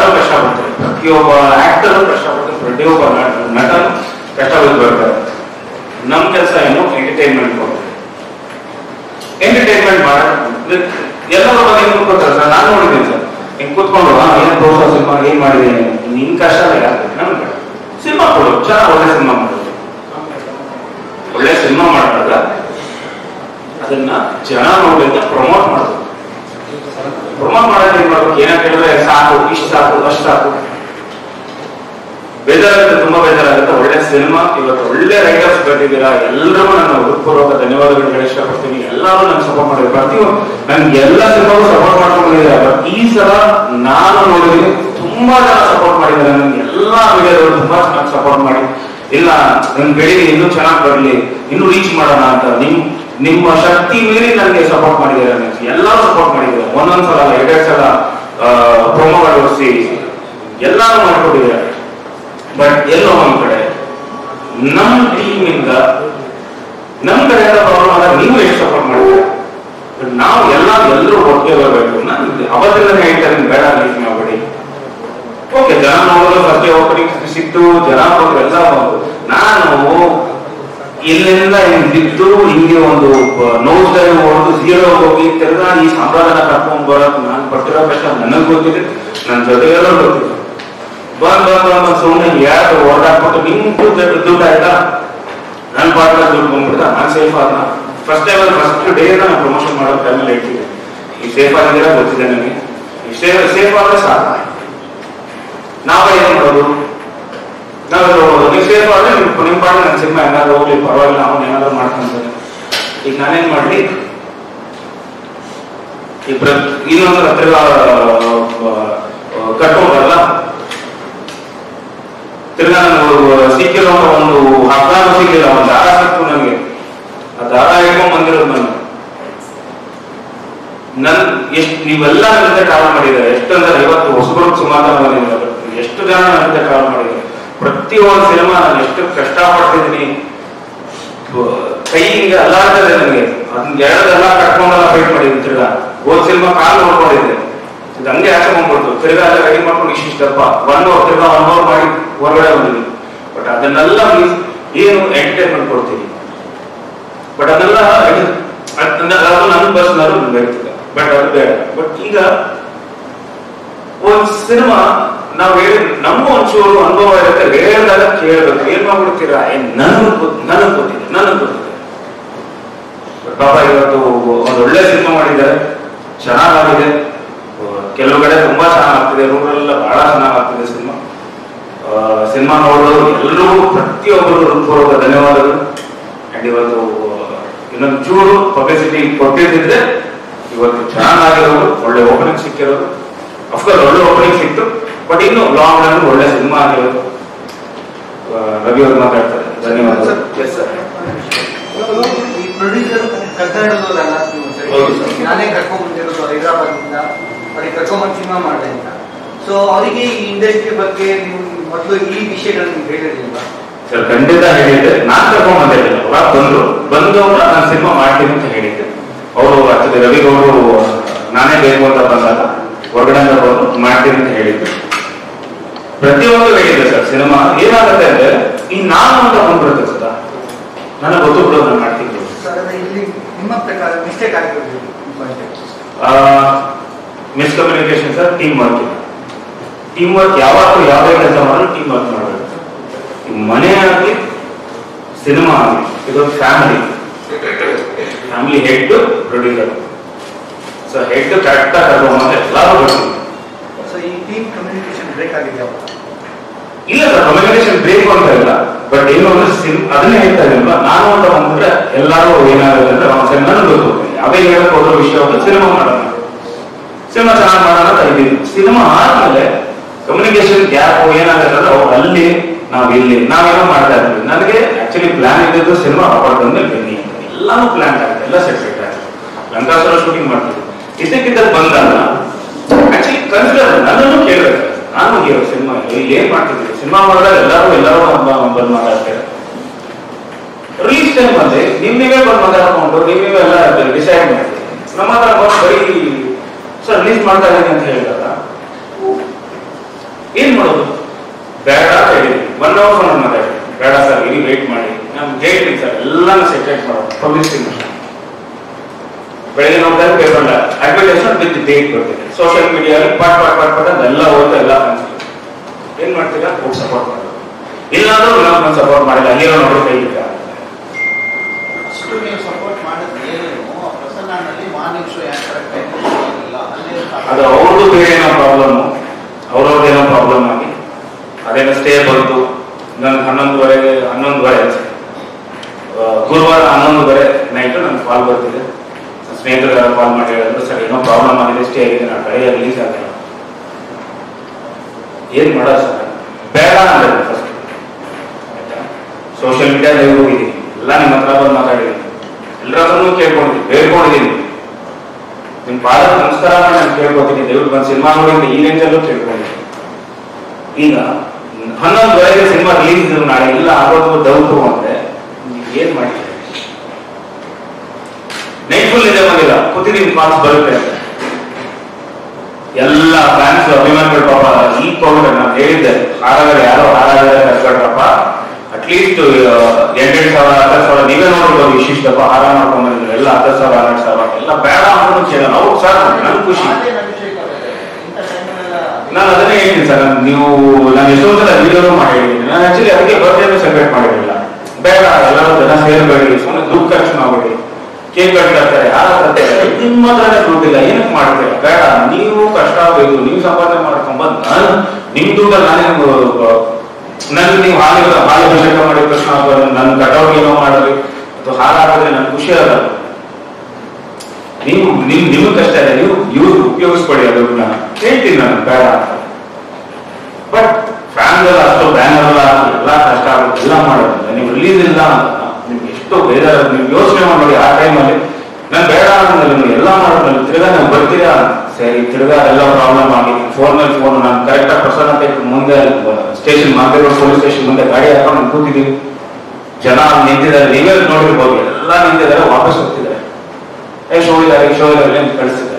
ಪ್ರತಿಯೊಬ್ಬ ಆಕ್ಟರ್ ಕಷ್ಟಪಟ್ಟು ಪ್ರತಿಯೊಬ್ಬ ನಟ- ನಟನು ಕಷ್ಟಪಟ್ಟು ಬರ್ತಾರೆ ನಮ್ ಕೆಲಸ ಏನು ಎಂಟರ್ಟೈನ್ಮೆಂಟ್ ಕೊಡೋದು ಎಂಟರ್ಟೈನ್ಮೆಂಟ್ ಮಾಡ ಎಲ್ಲರೂ ಬಂದು ಹೆಂಗ್ ಕೂತ್ಕೊತಾರೆ ಸರ್ ನಾನು ನೋಡಿದ್ದೀನಿ ಸರ್ ಹಿಂಗ್ ಕೂತ್ಕೊಂಡು ಹಾ ಏನ್ ತೋರ್ಸೋ ಸಿನಿಮಾ ಏನ್ ಮಾಡಿದ್ದೀನಿ ನಿನ್ ಕಷ್ಟ ಯಾಕೆ ನಮ್ಗೆ ಸಿನಿಮಾ ಕೊಡು ಚೆನ್ನಾಗಿ ಒಳ್ಳೆ ಸಿನಿಮಾ ಮಾಡೋದು ಒಳ್ಳೆ ಸಿನಿಮಾ ಮಾಡಿದಾಗ ಅದನ್ನ ಜನ ನೋಡಿ ಅಂತ ಪ್ರಮೋಟ್ ಮಾಡೋದು ಪ್ರಮೋಟ್ ಮಾಡೋದು ಏನ್ ಮಾಡ್ಬೇಕು ಏನ ಕೇಳಿದ್ರೆ ಸಾಕು ಇಷ್ಟು ಸಾಕು ಅಷ್ಟು ಸಾಕು ಬೇಜಾರಾಗುತ್ತೆ ತುಂಬಾ ಬೇಜಾರಾಗುತ್ತೆ ಒಳ್ಳೆ ಸಿನಿಮಾ ಇವತ್ತು ಒಳ್ಳೆ ರೈಟರ್ಸ್ ಬರ್ತಿದ್ದೀರಾ ಎಲ್ಲರಿಗೂ ನಾನು ಹೃತ್ಪೂರ್ವಕ ಧನ್ಯವಾದಗಳು ಹೇಳಿ ಇಷ್ಟಪಡ್ತೀನಿ ಎಲ್ಲರೂ ನಂಗೆ ಸಪೋರ್ಟ್ ಮಾಡಿದ್ರು ಪ್ರತಿಯೊಂದು ನನ್ಗೆ ಎಲ್ಲ ಸಿನಿಮಾಗೂ ಸಪೋರ್ಟ್ ಮಾಡ್ಕೊಂಡಿದ್ದಾರೆ ಬಟ್ ಈ ಸಲ ನಾನು ನೋಡಿದ್ದೀನಿ ತುಂಬಾ ಜನ ಸಪೋರ್ಟ್ ಮಾಡಿದ್ದಾರೆ ನನ್ಗೆ ಎಲ್ಲಾ ಮೀಡಿಯಾದವರು ತುಂಬಾ ಚೆನ್ನಾಗಿ ಸಪೋರ್ಟ್ ಮಾಡಿ ಇಲ್ಲ ನನ್ ಬೆಳಿಗ್ಗೆ ಇನ್ನೂ ಚೆನ್ನಾಗಿ ಬರ್ಲಿ ಇನ್ನೂ ರೀಚ್ ಮಾಡೋಣ ಅಂತ ನಿಮ್ ನಿಮ್ಮ ಶಕ್ತಿ ಮೀರಿ ನನಗೆ ಸಪೋರ್ಟ್ ಮಾಡಿದ್ದಾರೆ ನನಗೆ ಎಲ್ಲರೂ ಸಪೋರ್ಟ್ ಮಾಡಿದ್ದಾರೆ ಒಂದೊಂದ್ ಸಲ ಎರಡೆರಡು ಸಲ ಪ್ರೊಮೋಗಳು ಹೊರಿಸಿ ಎಲ್ಲಾನು ಮಾಡ್ಕೊಟ್ಟಿದ್ದಾರೆ ಬಟ್ ಎಲ್ಲೋ ಒಂದ್ ಕಡೆ ನಮ್ ಟೀಮ್ ಇಂದ ನಮ್ ಕಡೆಯಿಂದ ಪ್ರಾಬ್ಲಮ್ ಆದಾಗ ನೀವು ಎಷ್ಟು ಸಪೋರ್ಟ್ ಮಾಡ್ತೀರಾ But ನಾವು ಎಲ್ಲ ಎಲ್ಲರೂ ಒಟ್ಟಿಗೆ ಬರಬೇಕು ನಾನು ಅವತ್ತಿಂದ ಹೇಳ್ತಾ ಇದ್ದೀನಿ ಬೇಡ ಲೀಸ್ ಮಾಡ್ಬೇಡಿ ಓಕೆ ಜನ ನೋಡೋದು ಫಸ್ಟ್ ಓಪನಿಂಗ್ ಸಿಕ್ತು ಜನ ಬಂದ್ರು ಎಲ್ಲ ಬಂದ್ರು ನಾನು ಇಲ್ಲಿಂದ ಹಿಂಗ್ ಬಿದ್ದು ಹಿಂಗೆ ಒಂದು ನೋಸ್ ಡೈವ್ ಹೊಡೆದು ಝೀರೋ ಹೋಗಿ ತಿರ್ಗಾ ಈ ಸಂಪಾದನ ಕರ್ಕೊಂಡ್ ಬರೋದು ನಾನು ಪಟ್ಟಿರೋ ಕಷ್ಟ ನನಗ್ ಗೊತ್ತಿದೆ ನನ್ನ ಜೊತೆಗೆಲ್ಲ ಗೊತ್ತಿದೆ ಬಂದ್ ಬಂದ್ ಬಂದ್ ಬಂದ್ ಸುಮ್ಮನೆ ಯಾರು ಹೊಡೆದಾಕ್ಬಿಟ್ಟು ನಿಮ್ ದುಡ್ಡು ದುಡ್ಡು ಆಯ್ತಾ ನನ್ನ ಪಾರ್ಟ್ನರ್ ದುಡ್ಡು ಬಂದ್ಬಿಡ್ತಾ ನಾನು ಸೇಫ್ ಆದ ಫಸ್ಟ್ ಟೈಮ್ ಫಸ್ಟ್ ಡೇ ನಾನು ಪ್ರಮೋಷನ್ ಮಾಡೋ ಟೈಮಲ್ಲಿ ಹೇಳ್ತಿದ್ದೆ ಈ ಸೇಫ್ ಆಗಿದ್ದೀರಾ ಗೊತ್ತಿದೆ ನನಗೆ ಈ ಸೇಫ್ ಸೇಫ್ ಆದ್ರೆ ಸಾಕು ನಾವೇ ಏನ್ ಮಾಡೋದು ನಾವೆಲ್ಲ ಹೋಗೋದು ನೀವು ಸೇಫ್ ಆದ್ರೆ ನಿಮ್ ನಿಮ್ ಪಾಡ ನನ್ನ ಸಿನಿಮಾ ಏನಾದ್ರು ಹೋಗ್ಲಿ ಪರವಾಗಿಲ್ಲ ಅವ್ನು ಏನಾದ್ರು ಮಾಡ್ಕೊಂತಾನೆ ಈಗ ನಾನೇನ್ ಮಾಡ್ಲಿ ಈ ಪ್ರ ಇನ್ನೊಂದು ಹತ್ರ ಕಟ್ಕೊಂಡ್ರಲ್ಲ ತಿರ್ಗಾ ನಾನು ಸಿಕ್ಕಿರೋ ಒಂದು ಹಗ್ಗಾನು ಸಿಕ್ಕಿಲ್ಲ ಒಂದು ದಾರ ಸಿಕ್ತು ನನಗೆ ಆ ದಾರ ಹಿಡ್ಕೊಂಡ್ ಬಂದಿರೋದು ನಾನು ನನ್ ಎಷ್ಟು ನೀವೆಲ್ಲ ನನ್ನ ಜೊತೆ ಟ್ರಾವೆಲ್ ಮಾಡಿದ್ದಾರೆ ಎಷ್ಟಂದ್ರೆ ಐವತ್ತು ಹೊಸಬರು ಸುಮಾರು ಬಂದಿದ್ದಾರೆ ಎಷ್ಟು ಜನ ನನ್ನ ಜೊತೆ ಟ್ರಾವೆಲ್ ಮಾಡಿದ್ದಾರೆ ಪ್ರತಿ ಒಂದು ಸಿನಿಮಾ ನಾನು ಎಷ್ಟು ಕಷ್ಟಪಡ್ತಿದ್ದೀನಿ ಬ- ಕೈ ಹಿಂಗೆ ಅಲ್ಲಾಡ್ತದೆ ನನಗೆ ಅದನ್ನ ಎರಡದೆಲ್ಲ ಕಟ್ಕೊಂಡೆಲ್ಲ ಫೈಟ್ ಮಾಡಿದ್ದೀನಿ ತಿರ್ಗಾ ಹೋದ್ ಸಿನಿಮಾ ಕಾಲು ನೋಡ್ಕೊಂಡಿದ್ದೆ ಇದು ಹಂಗೆ ಆಚೆ ಬಂದ್ಬಿಡ್ತು ತಿರ್ಗಾ ಎಲ್ಲ ರೆಡಿ ಮಾಡ್ಕೊಂಡು ಇಷ್ಟಿಷ್ಟಪ್ಪ ಒನ್ ಅವರ್ ತಿರ್ಗಾ ಒನ್ ಅವರ್ ಮಾಡಿ ಹೊರಗಡೆ ಬಂದಿದ್ದೀನಿ ಬಟ್ ಅದನ್ನೆಲ್ಲ ಮೀನ್ಸ್ ಏನು ಎಂಟರ್ಟೈನ್ಮೆಂಟ್ ಕೊಡ್ತೀನಿ ಬಟ್ ಅದೆಲ್ಲ ಇದು- ಅದನ್ನ- ಅದು ನನ್ನ ಪರ್ಸನಲ್ ನಮ್ಗೆ ಬಟ್ ಅದು ಬೇಡ ಬಟ್ ಈಗ ಒಂದ್ ಸಿನಿಮಾ ನಾವ್ ಹೇಳಿ ನಮ್ಮ ಒಂಚೂರು ಅನುಭವ ಇರುತ್ತೆ ಹೇಳಿದಾಗ ಕೇಳ್ಬೇಕು ಏನ್ ಮಾಡ್ಬಿಡ್ತೀರಾ ಏನ್ ನನಗ್ ಗೊತ್ ನನಗ್ ಗೊತ್ತಿದೆ ನನಗ್ ಗೊತ್ತಿದೆ But ಪಾಪ ಇವತ್ತು ಒಂದ್ ಒಳ್ಳೆ ಸಿನಿಮಾ ಮಾಡಿದ್ದಾರೆ ಚೆನ್ನಾಗಾಗಿದೆ ಕೆಲವು ಕಡೆ ತುಂಬಾ ಚೆನ್ನಾಗ್ ಆಗ್ತಿದೆ ರೂರಲ್ಲೆಲ್ಲ ಬಹಳ ಚೆನ್ನಾಗ್ ಆಗ್ತಿದೆ ಸಿನಿಮಾ ಸಿನಿಮಾ ನೋಡೋರು ಎಲ್ಲರಿಗೂ ಪ್ರತಿಯೊಬ್ಬರು ಹೃತ್ಪೂರ್ವಕ ಧನ್ಯವಾದಗಳು ಅಂಡ್ ಇವತ್ತು ಇನ್ನೊಂದು ಚೂರು ಪಬ್ಲಿಸಿಟಿ ಕೊಟ್ಟಿದ್ದಿದ್ರೆ ಇವತ್ತು ಚೆನ್ನಾಗಿರೋದು ಒಳ್ಳೆ ಓಪನಿಂಗ್ ಸಿಕ್ಕಿರೋದು ಅಫ್ಕೋರ್ಸ್ ಒಳ್ಳೆ ಓಪನಿಂಗ್ ಸಿಕ್ತು ಬಟ್ ಇನ್ನು ಲಾಂಗ್ ರನ್ ಒಳ್ಳೆ ಸಿನಿಮಾ ಆಗಿರೋದು ಆ, ರವಿ ಅವರು ಮಾತಾಡ್ತಾರೆ ಧನ್ಯವಾದ ಎಸ್ ಸರ್ ಈ ಪ್ರೊಡ್ಯೂಸರ್ ಕನ್ನಡದವರಲ್ಲ ಹೌದು ಸರ್. ನಾನೇ ಕರ್ಕೊಂಡ್ ಬಂದಿರೋದು ಹೈದರಾಬಾದ್ನಿಂದ ಅವ್ರಿಗೆ ಕರ್ಕೊಂಡ್ಬಂದು ಸಿನಿಮಾ ಮಾಡಿದೆ ಅಂತ ಸೊ ಅವರಿಗೆ ಈ ಇಂಡಸ್ಟ್ರಿ ಬಗ್ಗೆ ನೀವು ಮೊದಲು ಈ ವಿಷಯಗಳನ್ನ ನೀವು ಹೇಳಿರ್ಲಿಲ್ವಾ ಸರ್ ಖಂಡಿತ ಹೇಳಿದ್ದೆ ನಾನ್ ಕರ್ಕೊಂಡ್ ಬಂದಿದ್ದೆ ಹೊರಗೆ ಬಂದ್ರು ಬಂದವ್ರು ನಾನು ಸಿನಿಮಾ ಮಾಡ್ತೀನಿ ಅಂತ ಹೇಳಿದ್ದೆ ಅವರು ಆಕ್ಚುಲಿ ರವಿ ಅವರು ನಾನೇ ಬೇಕು ಅಂತ ಬಂದಾಗ ಹೊರಗಡೆಯಿಂದ ಬಂದು ಮಾಡ್ತೀನಿ ಅಂತ ಹೇಳಿದ್ರು ಪ್ರತಿಯೊಂದು ಹೇಳಿದ್ದೆ ಸರ್ ಸಿನಿಮಾ ಏನಾಗುತ್ತೆ ಅಂದ್ರೆ ಈ ನಾನು ಅಂತ ಬಂದ್ಬಿಡುತ್ತೆ ಸದಾ ನನಗೆ ಗೊತ್ತು ಬಿಡು ನಾನು ಮಾಡ್ತೀನಿ ಸರ್ ಅದೇ ಇಲ್ಲಿ ನಿಮ್ಮ ಪ್ರಕಾರ ಮಿಸ್ಟೇಕ್ ಆಗಿರೋದು miscommunication sir team work team work ಯಾವತ್ತೂ ಯಾವುದೇ ಕೆಲಸ ಮಾಡಲು ಟೀಮ್ ವರ್ಕ್ ಮಾಡಬೇಕು ಈ ಮನೆ ಆಗಲಿ ಸಿನಿಮಾ ಆಗಲಿ ಇದೊಂದು family family head producer so head correct ಕರ್ಕೊಂಬಂದ್ರೆ ಎಲ್ಲರೂ ಬರ್ತೀವಿ ಸೊ ಈ ಟೀಮ್ ಕಮ್ಯುನಿಕೇಶನ್ ಬ್ರೇಕ್ ಆಗಿದೆ ಅವಾಗ ಇಲ್ಲ ಸರ್ ಕಮ್ಯುನಿಕೇಶನ್ ಬೇಕು ಅಂತ ಇಲ್ಲ ಬಟ್ ಏನು ಅಂದ್ರೆ ಸಿನ್- ಅದನ್ನೇ ಹೇಳ್ತಾ ಇದ್ದೀನಲ್ಲ ನಾನು ಅಂತ ಬಂದ್ರೆ ಎಲ್ಲರೂ ಏನಾಗುತ್ತೆ ಅಂದ್ರೆ ಅವ್ನ ಸರಿ ನನಗೆ ಗೊತ್ತು ಯಾವೇ ಹೇಳಕ್ ಹೋದ್ರೂ ವಿಷಯ ಒಂದು ಸಿನಿಮಾ ಮಾಡೋಣ ಸಿನಿಮಾ ಚೆನ್ನಾಗಿ ಮಾಡೋಣ ಅಂತ ಇದ್ದೀವಿ ಸಿನಿಮಾ ಆದ್ಮೇಲೆ ಕಮ್ಯುನಿಕೇಶನ್ ಗ್ಯಾಪ್ ಏನಾಗುತ್ತೆ ಅಂದ್ರೆ ಅವ್ರು ಅಲ್ಲಿ ನಾವ್ ಇಲ್ಲಿ ನಾವೇನೋ ಮಾಡ್ತಾ ಇದ್ವಿ ನನಗೆ ಆಕ್ಚುಲಿ ಪ್ಲಾನ್ ಇದ್ದಿದ್ದು ಸಿನಿಮಾ ಅವಾರ್ಡ್ ಬಂದ್ಮೇಲೆ ಬನ್ನಿ ಅಂತ ಎಲ್ಲಾನು ಪ್ಲಾನ್ ಆಗುತ್ತೆ ಎಲ್ಲ ಸೆಟ್ ಸೆಟ್ ಆಗುತ್ತೆ ಲಂಕಾಸುರ ಶೂಟಿಂಗ್ ಮಾಡ್ತಿದ್ವಿ ಇದಕ್ಕಿದ್ದ ಬಂದಾಗ ಆಕ್ಚುಲಿ ಕನ್ಸಿಡರ್ ನನ್ನನ್ನು ಕೇಳಬೇಕು ನಾನು ಹೀರೋ ಸಿನಿಮಾ ಇಲ್ಲಿ ಏನ್ ಮಾಡ್ತಿದ್ವಿ ಸಿನಿಮಾ ಮಾಡಿದಾಗ ಎಲ್ಲರೂ ಎಲ್ಲರೂ ಬಂದ್ ಬಂದ್ ಮಾತಾಡ್ತಾರೆ ರಿಲೀಸ್ ಟೈಮ್ ಅಲ್ಲಿ ನಿಮ್ ನೀವೇ ಬಂದು ಮಾತಾಡ್ಕೊಂಡು ನೀವ್ ನೀವೆಲ್ಲ ಡಿಸೈಡ್ ಮಾಡಿ ನಮ್ಮ ಹತ್ರ ಬಂದು ಬರೀ ಸರ್ ರಿಲೀಸ್ ಮಾಡ್ತಾ ಇದ್ದೀನಿ ಅಂತ ಹೇಳಿದಾಗ ಏನ್ ಮಾಡೋದು ಬೇಡ ಅಂತ ಹೇಳಿ ಒನ್ ಅವರ್ ಫೋನ್ ಮಾತಾಡಿ ಬೇಡ ಸರ್ ಇಲ್ಲಿ ವೇಟ್ ಮಾಡಿ ನಾನು ಹೇಳ್ತೀನಿ ಸರ್ ಎಲ್ಲಾನು ಸೆಟ್ರೇಟ್ ಮಾಡೋದು ಪಬ್ಲಿಸಿಟಿ ಬೆಳಗ್ಗೆ ನೋಡ್ತಾರೆ ಪೇಪರ್ ಅಡ್ವರ್ಟೈಸ್ಮೆಂಟ್ ವಿತ್ ಡೇಟ್ ಬರ್ತಿದೆ ಸೋಷಿಯಲ್ ಮೀಡಿಯಾದಲ್ಲಿ ಪಾಟ್ ಪಾಟ್ ಪಾಟ್ ಪಾಟ್ ಅದೆಲ್ಲ ಓದ್ತಾ ಎಲ್ಲ ಕಾಣಿಸ್ತೀವಿ ಏನ್ ಮಾಡ್ತೀರಾ ಹೋಗಿ ಸಪೋರ್ಟ್ ಮಾಡೋದು ಇಲ್ಲಾಂದ್ರೂ ನಾವು ಸಪೋರ್ಟ್ ಮಾಡಿಲ್ಲ ಅಲ್ಲಿರೋ ನೋಡಿ ಕೈ ಇಟ್ಟ. ಅಷ್ಟು ನೀವು ಸಪೋರ್ಟ್ ಮಾಡಿದ್ರೆ ಏನು ಪ್ರಸನ್ನನಲ್ಲಿ ಮಾರ್ನಿಂಗ್ ಶೋ ಯಾಕೆ ಕರೆಕ್ಟ್ ಆಗಿಲ್ಲ ಅಲ್ಲೇ ಅದು ಅವ್ರದ್ದು ಬೇರೆ ಏನೋ ಪ್ರಾಬ್ಲಮ್ ಅವ್ರವ್ರದ್ದೇನೋ ಪ್ರಾಬ್ಲಮ್ ಆಗಿ ಅದೇನೋ ಸ್ಟೇ ಬಂತು ನನ್ಗೆ ಹನ್ನೊಂದುವರೆಗೆ ಹನ್ನೊಂದುವರೆ ಅನ್ಸುತ್ತೆ ಆ, ಗುರುವಾರ ಹನ್ನೊಂದುವರೆ ನೈಟು ನನ್ಗೆ ಕಾಲ್ ಬರ್ತಿದೆ ಸ್ನೇಹಿತರು ಕಾಲ್ ಮಾಡಿ ಹೇಳಿದ್ರು ಸರ್ ಏನೋ ಪ್ರಾಬ್ಲಮ್ ಆಗಿದೆ ಸ್ಟೇ ಆಗಿದೆ ನಾನು ಕಡೆಯ ರಿಲೀಸ್ ಆಗಿಲ್ಲ ಏನ್ ಮಾಡೋದು ಸರ್ ಬೇಡ ಅಂದ್ರೆ ಫಸ್ಟ್ ಆಯ್ತಾ ಸೋಷಿಯಲ್ ಮೀಡಿಯಾದಲ್ಲಿ ಹೋಗಿದ್ದೀನಿ ಎಲ್ಲ ನಿಮ್ಮ ಹತ್ರ ಬಂದು ಮಾತಾಡಿದ್ದೀನಿ ಎಲ್ಲರ ಹತ್ರನೂ ಕೇಳ್ಕೊಂಡಿದ್ದೀನಿ ಬೇಡ್ಕೊಂಡಿದ್ದೀನಿ ನಿಮ್ ಪಾದ ನಮಸ್ಕಾರ ಮಾಡಿ ನಾನು ಕೇಳ್ಕೊತೀನಿ ದಯವಿಟ್ಟು ಬಂದು ಸಿನಿಮಾ ನೋಡಿ ಈ ರೇಂಜಲ್ಲೂ ಕೇಳ್ಕೊಂಡಿದ್ದೀನಿ ಈಗ ಹನ್ನೊಂದುವರೆಗೆ ಸಿನಿಮಾ ರಿಲೀಸ್ ನಾಳೆ ಇಲ್ಲ ಆಗೋದು ಡೌಟು ಅಂದ್ರೆ ನೀವ್ ಏನ್ ಮಾಡ್ತೀರಿ ನೈಟ್ ಫುಲ್ ಇದೆ ಬಂದಿಲ್ಲ ಕೂತಿದ್ದೀನಿ ಕಾಲ್ಸ್ ಬರುತ್ತೆ ಅಂತ ಎಲ್ಲ ಫ್ಯಾನ್ಸ್ ಅಭಿಮಾನಿಗಳು ಪಾಪ ಈ ಕೋವಿಡ್ ನಾನು ಹೇಳಿದ್ದೆ ಹಾಗಾದ್ರೆ ಯಾರೋ ಹಾಗಾದ್ರೆ ಕರ್ಕೊಳ್ರಪ್ಪ ಅಟ್ಲೀಸ್ಟ್ ಎಂಟೆಂಟು ಸಾವಿರ ಹತ್ತು ಸಾವಿರ ನೀವೇ ನೋಡ್ಬೋದು ಇಷ್ಟಿಷ್ಟಪ್ಪ ಹಾರ ಮಾಡ್ಕೊಂಡ್ ಬಂದಿದ್ರು ಎಲ್ಲ ಹತ್ತು ಸಾವಿರ ಹನ್ನೆರಡು ಸಾವಿರ ಎಲ್ಲ ಬೇಡ ಅಂತ ಕೇಳಲ್ಲ ಅವ್ರು ಸರ್ ನನ್ ಖುಷಿ ಅದೇ ಅಭಿಷೇಕ್ ಅವರೇ ಇಂಥ ಟೈಮಲ್ಲೆಲ್ಲ ನಾನು ಅದನ್ನೇ ಹೇಳ್ತೀನಿ ಸರ್ ನೀವು ನಾನು ಎಷ್ಟೋ ಸಲ ವಿಡಿಯೋ ಮಾಡಿ ಹೇಳಿದ್ದೀನಿ ನಾನು ಆಕ್ಚುಲಿ ಅದಕ್ಕೆ ಬರ್ಡೇನು ಸೆಲೆಬ್ರೇಟ್ ಮಾಡಿರಲಿಲ್ಲ ಬೇಡ ಎಲ್ಲರೂ ಜನ ಸೇರಬೇಡಿ ಸುಮ್ಮನೆ ದುಡ್ಡು ಖರ್ಚು ಮಾಡಬೇಡಿ ಕೇಕ್ ಕಟ್ ತರ್ತಾರೆ ಯಾರು ತರ್ತಾರೆ ನಿಮ್ಮ ಹತ್ರನೇ ದುಡ್ಡಿಲ್ಲ ಏನಕ್ಕೆ ಮಾಡ್ತೀರಾ ಬೇಡ ನೀವು ಕಷ್ಟ ಆಗಬೇಕು ನೀವು ಸಂಪಾದನೆ ಮಾಡ್ಕೊಂಬಂದು ನಾನು ನಿಮ್ ದುಡ್ಡಲ್ಲಿ ನಾನೇ ನನ್ಗೆ ನೀವು ಹಾಲಿ ಹಾಲಿ ಅಭಿಷೇಕ ಮಾಡಿದ ತಕ್ಷಣ ನನ್ನ ಕಟೌಟ್ ಏನೋ ಮಾಡಿದ್ರಿ ಅಥವಾ ಹಾರ ಹಾಕಿದ್ರೆ ನನ್ಗೆ ಖುಷಿ ಆಗಲ್ಲ ನೀವು ನಿಮ್ ನಿಮ್ಗೆ ಕಷ್ಟ ಇದೆ ನೀವು ಯೂಸ್ ಉಪಯೋಗಿಸ್ಕೊಡಿ ಅದನ್ನ ಹೇಳ್ತೀನಿ ನಾನು ಬೇಡ ಅಂತ ಬಟ್ ಫ್ಯಾನ್ ಎಲ್ಲ ಅಷ್ಟು ಬ್ಯಾನರ್ ಎಲ್ಲ ಹಾಕಿ ಎಲ್ಲ ಕಷ್ಟ ಆಗುತ್ತೆ ಎಲ್ಲ ಮಾಡೋದ್ರಿಂದ ನೀವು ರಿಲೀಸ್ ಇಲ್ಲ ಅಂತ ನಿಮ್ಗೆ ಎಷ್ಟು ಬೇಜಾರ ನೀವು ಯೋಚನೆ ಮಾಡಿ ಆ ಟೈಮಲ್ಲಿ ನಾನು ಬೇಡ ಅಂದ್ರೆ ನೀವು ಎಲ್ಲ ಮಾಡೋದ್ರಲ್ಲಿ ತಿರ್ಗಾ ನೀವು ಬರ್ತೀರಾ ಸರಿ ತಿರ್ಗಾ ಎಲ್ಲ ಪ್ರಾಬ್ಲಮ್ ಆಗಿ ಫೋನ್ ಮೇಲೆ ಫೋನ್ ನಾನು ಕರೆಕ್ಟಾಗಿ ಪ್ರಸಾದ ಅಂತ ಇಟ್ಟು ಮುಂದೆ ಸ್ಟೇಷನ್ ಮಾಂತೇಶ್ವರ ಪೊಲೀಸ್ ಸ್ಟೇಷನ್ ಮುಂದೆ ಗಾಡಿ ಹಾಕೊಂಡು ನಾನು ಕೂತಿದ್ದೀವಿ ಜನ ನಿಂತಿದ್ದಾರೆ ನೀವೇ ನೋಡಿರ್ಬೋದು ಎಲ್ಲ ನಿಂತಿದ್ದಾರೆ ವಾಪಸ್ ಹೋಗ್ತಿದ್ದಾರೆ ಏ ಶೋ ಇದ್ದಾರೆ ಶೋ ಇದ್ದಾರೆ ಅಂತ ಕಳಿಸ್ತಿದ್ದಾರೆ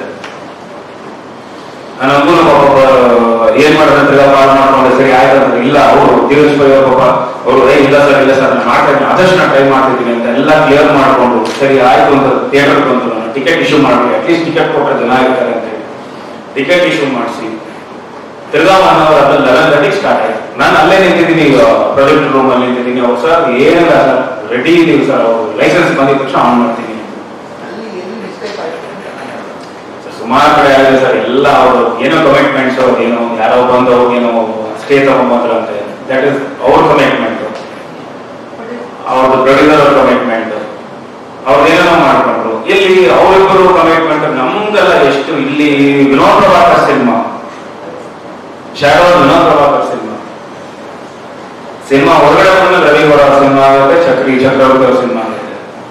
ನಮಗೂ ಪಾಪ ಏನ್ ಮಾಡಿದ್ರೆ ಕಾಲ್ ಮಾಡ್ಕೊಂಡು ಸರಿ ಆಯ್ತು ಅಂದ್ರೆ ಇಲ್ಲ ಅವರು ಧೀರಜ್ ಭಾಯ್ ಅವ್ರು ಪಾಪ ಅವರು ಏ ಇಲ್ಲ ಸರ್ ಇಲ್ಲ ಸರ್ ನಾನು ಮಾಡ್ತೀನಿ ಆದಷ್ಟು ನಾನು ಟ್ರೈ ಮಾಡ್ತಿದ್ದೀನಿ ಅಂತ ಎಲ್ಲ ಕ್ಲಿಯರ್ ಮಾಡ್ಕೊಂಡು ಸರಿ ಆಯ್ತು ಅಂತ ಥಿಯೇಟರ್ ಬಂತು ನಾನು ಟಿಕೆಟ್ ಇಶ್ಯೂ ಮಾಡ್ಬೇಕು ಅಟ್ಲೀಸ್ಟ್ ಟಿಕೆಟ್ ಕೊಟ್ಟರೆ ಜನ ಇರ್ತಾರೆ ಅಂತ ಹೇಳಿ ಟಿಕೆಟ್ ಇಶ್ಯೂ ಮಾಡಿಸಿ ತಿರ್ಗಾ ಒನ್ ಅವರ್ ಅದ್ರಲ್ಲಿ ಲೆವೆನ್ ತರ್ಟಿಗೆ ಸ್ಟಾರ್ಟ್ ಆಯ್ತು ನಾನು ಅಲ್ಲೇ ನಿಂತಿದ್ದೀನಿ ಈಗ ಪ್ರಾಜೆಕ್ಟ್ ರೂಮ್ ಅಲ್ಲಿ ನಿಂತಿದ್ದೀನಿ ಅವ್ರು ಸರ್ ಏನಿಲ್ಲ ಸರ್ ರೆಡಿ ಇದೀವಿ ಸರ್ ಅವ್ರು ಲೈಸೆನ್ಸ್ ಬಂದಿದ ತಕ್ಷಣ ಆನ್ ಮಾಡ್ತೀನಿ ಅಲ್ಲಿ ಎಲ್ಲಿ ಮಿಸ್ಟೇಕ್ ಆಯ್ತು ಅಂತ ನಾನು ಸುಮಾರು ಕಡೆ ಆಗಿದೆ ಸರ್ ಎಲ್ಲ ಅವರು ಏನೋ ಕಮಿಟ್ಮೆಂಟ್ಸ್ ಅವ್ರು ಏನೋ ಯಾರೋ ಬಂದು ಏನೋ ಸ್ಟೇ ತಗೊಂಡ್ಬಂದ್ರು ಅಂತೆ ದಟ್ ಇಸ್ ಅವ್ರ ಕಮಿಟ್ಮೆಂಟ್ ಅವ್ರದ್ದು ಪ್ರೊಡ್ಯೂಸರ್ ಅವ್ರ ಕಮಿಟ್ಮೆಂಟ್ ಅವ್ರು ಏನೇನೋ ಮಾಡ್ಕೊಂಡ್ರು ಇಲ್ಲಿ ಅವರಿಬ್ಬರು ಕಮಿಟ್ಮೆಂಟ್ ನಮ್ಗೆಲ್ಲ ಎಷ್ಟು ಇಲ್ಲಿ Vinod Prabhakar cinema shadow Vinod Prabhakar cinema cinema ಹೊರಗಡೆ ಬಂದ ರವಿ ಅವರ ಸಿನಿಮಾ ಆಗುತ್ತೆ ಚಕ್ರಿ ಚಕ್ರವರ್ತಿ ಅವ್ರ ಸಿನಿಮಾ ಆಗುತ್ತೆ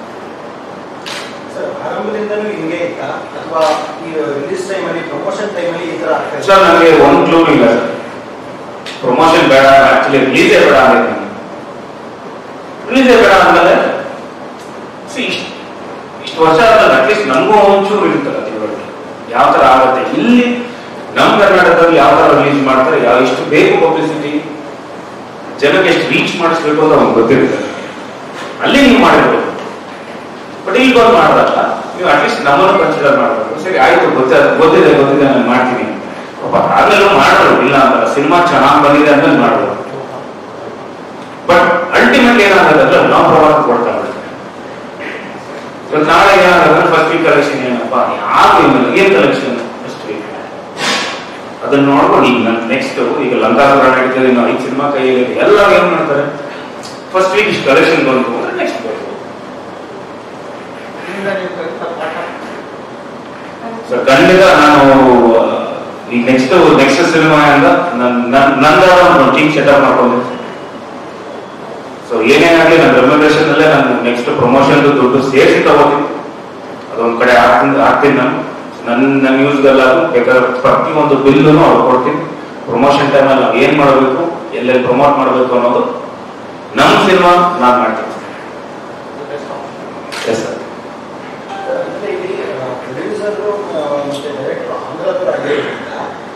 ಸರ್ ಆರಂಭದಿಂದಲೂ ಹಿಂಗೆ ಇತ್ತಾ ಅಥವಾ ಈ ರಿಲೀಸ್ ಟೈಮಲ್ಲಿ ಪ್ರಮೋಷನ್ ಟೈಮಲ್ಲಿ ಈ ಥರ ಆಗ್ತಾ ಸರ್ ನನಗೆ ಒಂದು ಕ್ಲೂ ಇಲ್ಲ ಸರ್ ಪ್ರಮೋಷನ್ ಬೇಡ ಆಕ್ಚುಲಿ ರಿಲೀಸೇ ಬೇಡ ಅಂದಿದ್ದೀನಿ ರಿಲೀಸೇ ಬೇಡ ಅಂದಮೇಲೆ ಸಿ ಇಷ್ಟು ಇಷ್ಟು ವರ್ಷ ಆದ್ಮೇಲೆ ಅಟ್ಲೀಸ್ಟ್ ನಮಗೂ ಒಂಚೂರು ಇರ್ತದೆ ತಿಳುವಳಿಕೆ ಯಾವ ಥರ ಆಗುತ್ತೆ ಇಲ್ಲಿ ನಮ್ಮ ಕರ್ನಾಟಕದಲ್ಲಿ ಯಾವ ಥರ ರಿಲೀಸ್ ಮಾಡ್ತಾರೆ ಯಾವ ಎಷ್ಟು ಬೇಕು ಪಬ್ಲಿಸಿಟಿ ಜನಕ್ಕೆ ಎಷ್ಟು ರೀಚ್ ಮಾಡಿಸ್ಬೇಕು ಅಂತ ಅವ್ನಿಗೆ ಗೊತ್ತಿರುತ್ತೆ ಅಲ್ಲಿ ನೀವು ಮಾಡಿರ್ಬೇಕು ಬಟ್ ಇಲ್ಲಿ ಬಂದು ಮಾಡಿದಾಗ ನೀವು ಅಟ್ಲೀಸ್ಟ್ ನಮ್ಮನ್ನು ಕನ್ಸಿಡರ್ ಮಾಡಬೇಕು ಸರಿ ಆಯ್ತು ಗೊತ್ತ ಗೊತ್ತಿದೆ ಗೊತ್ತಿದೆ ನಾನು ಮಾಡ್ತೀನಿ ಪಾಪ ಆದ್ಮೇಲೂ ಮಾಡೋದು ಇಲ್ಲ ಅಂತ ಸಿನಿಮಾ ಚೆನ್ನಾಗಿ ಬಂದಿದೆ ಅಂದ್ರೆ ಮಾಡೋದು ಬಟ್ ಅಲ್ಟಿಮೇಟ್ ಏನಾಗುತ್ತೆ ನಾವು ಪ್ರವಾಸ ಕೊಡ್ತಾ ಇರುತ್ತೆ ಇವತ್ತು ನಾಳೆ ಏನಾಗುತ್ತೆ ಫಸ್ಟ್ ವೀಕ್ ಕಲೆಕ್ಷನ್ ಏನಪ್ಪ ಯಾವ ಏನ್ ಕಲೆಕ್ಷನ್ ಫಸ್ಟ್ ವೀಕ್ ಅದನ್ನ ನೋಡ್ಕೊಂಡು ಈಗ ನನ್ ನೆಕ್ಸ್ಟ್ ಈಗ ಲಂಕಾಸುರ ನಡೀತದೆ ಇನ್ನು ಐದು ಸಿನಿಮಾ ಕೈಯಲ್ಲಿ ಇದೆ. ಎಲ್ಲ ಏನ್ ಮಾಡ್ತಾರೆ ಫಸ್ಟ್ ವೀಕ್ ಇಷ್ಟು ಕಲೆಕ್ಷನ್ ಬಂತು ಅಂದ್ರೆ ನೆಕ್ಸ್ಟ್ ಬರ್ಬೋದು ಇದರಿಂದ ನೀವು ಕಲಿತ ಪಾಠ ಸೊ ಖಂಡಿತ ನಾನು ಆ, ಈ ನೆಕ್ಸ್ಟ್ ನೆಕ್ಸ್ಟ್ ಸಿನಿಮಾ ಇಂದ ನಂದ ಒಂದು ಟೀಮ್ ಸೆಟಪ್ ಮಾಡ್ಕೊಂಡಿದ್ದೆ ಸೊ ಏನೇನಾಗಲಿ ನನ್ನ ರೆಮ್ಯುನರೇಷನ್ ಅಲ್ಲೇ ನಾನು ನೆಕ್ಸ್ಟ್ ಪ್ರಮೋಷನ್ ದುಡ್ಡು ಸೇರಿಸಿ ತಗೋತೀನಿ ಅದೊಂದ್ ಕಡೆ ಹಾಕ್ತೀನಿ ಹಾಕ್ತೀನಿ ನಾನು ನನ್ನ ನನ್ನ ಯೂಸ್ಗೆಲ್ಲ ಬೇಕಾದ್ರೆ ಪ್ರತಿಯೊಂದು ಬಿಲ್ಲು ಅವ್ರು ಕೊಡ್ತೀನಿ ಪ್ರಮೋಷನ್ ಟೈಮಲ್ಲಿ ನಾವು ಏನ್ ಮಾಡಬೇಕು ಎಲ್ಲೆಲ್ಲಿ ಪ್ರಮೋಟ್ ಮಾಡಬೇಕು ಅನ್ನೋದು ನಮ್ಮ ಸಿನಿಮಾ ನಾನು ಮಾಡ್ತೀನಿ ಎಸ್ ಸರ್ ಪ್ರೊಡ್ಯೂಸರ್ ಮತ್ತೆ ಡೈರೆಕ್ಟರ್ ಆಂಧ್ರದವರಾಗಿರೋದ್ರಿಂದ ಒಂದು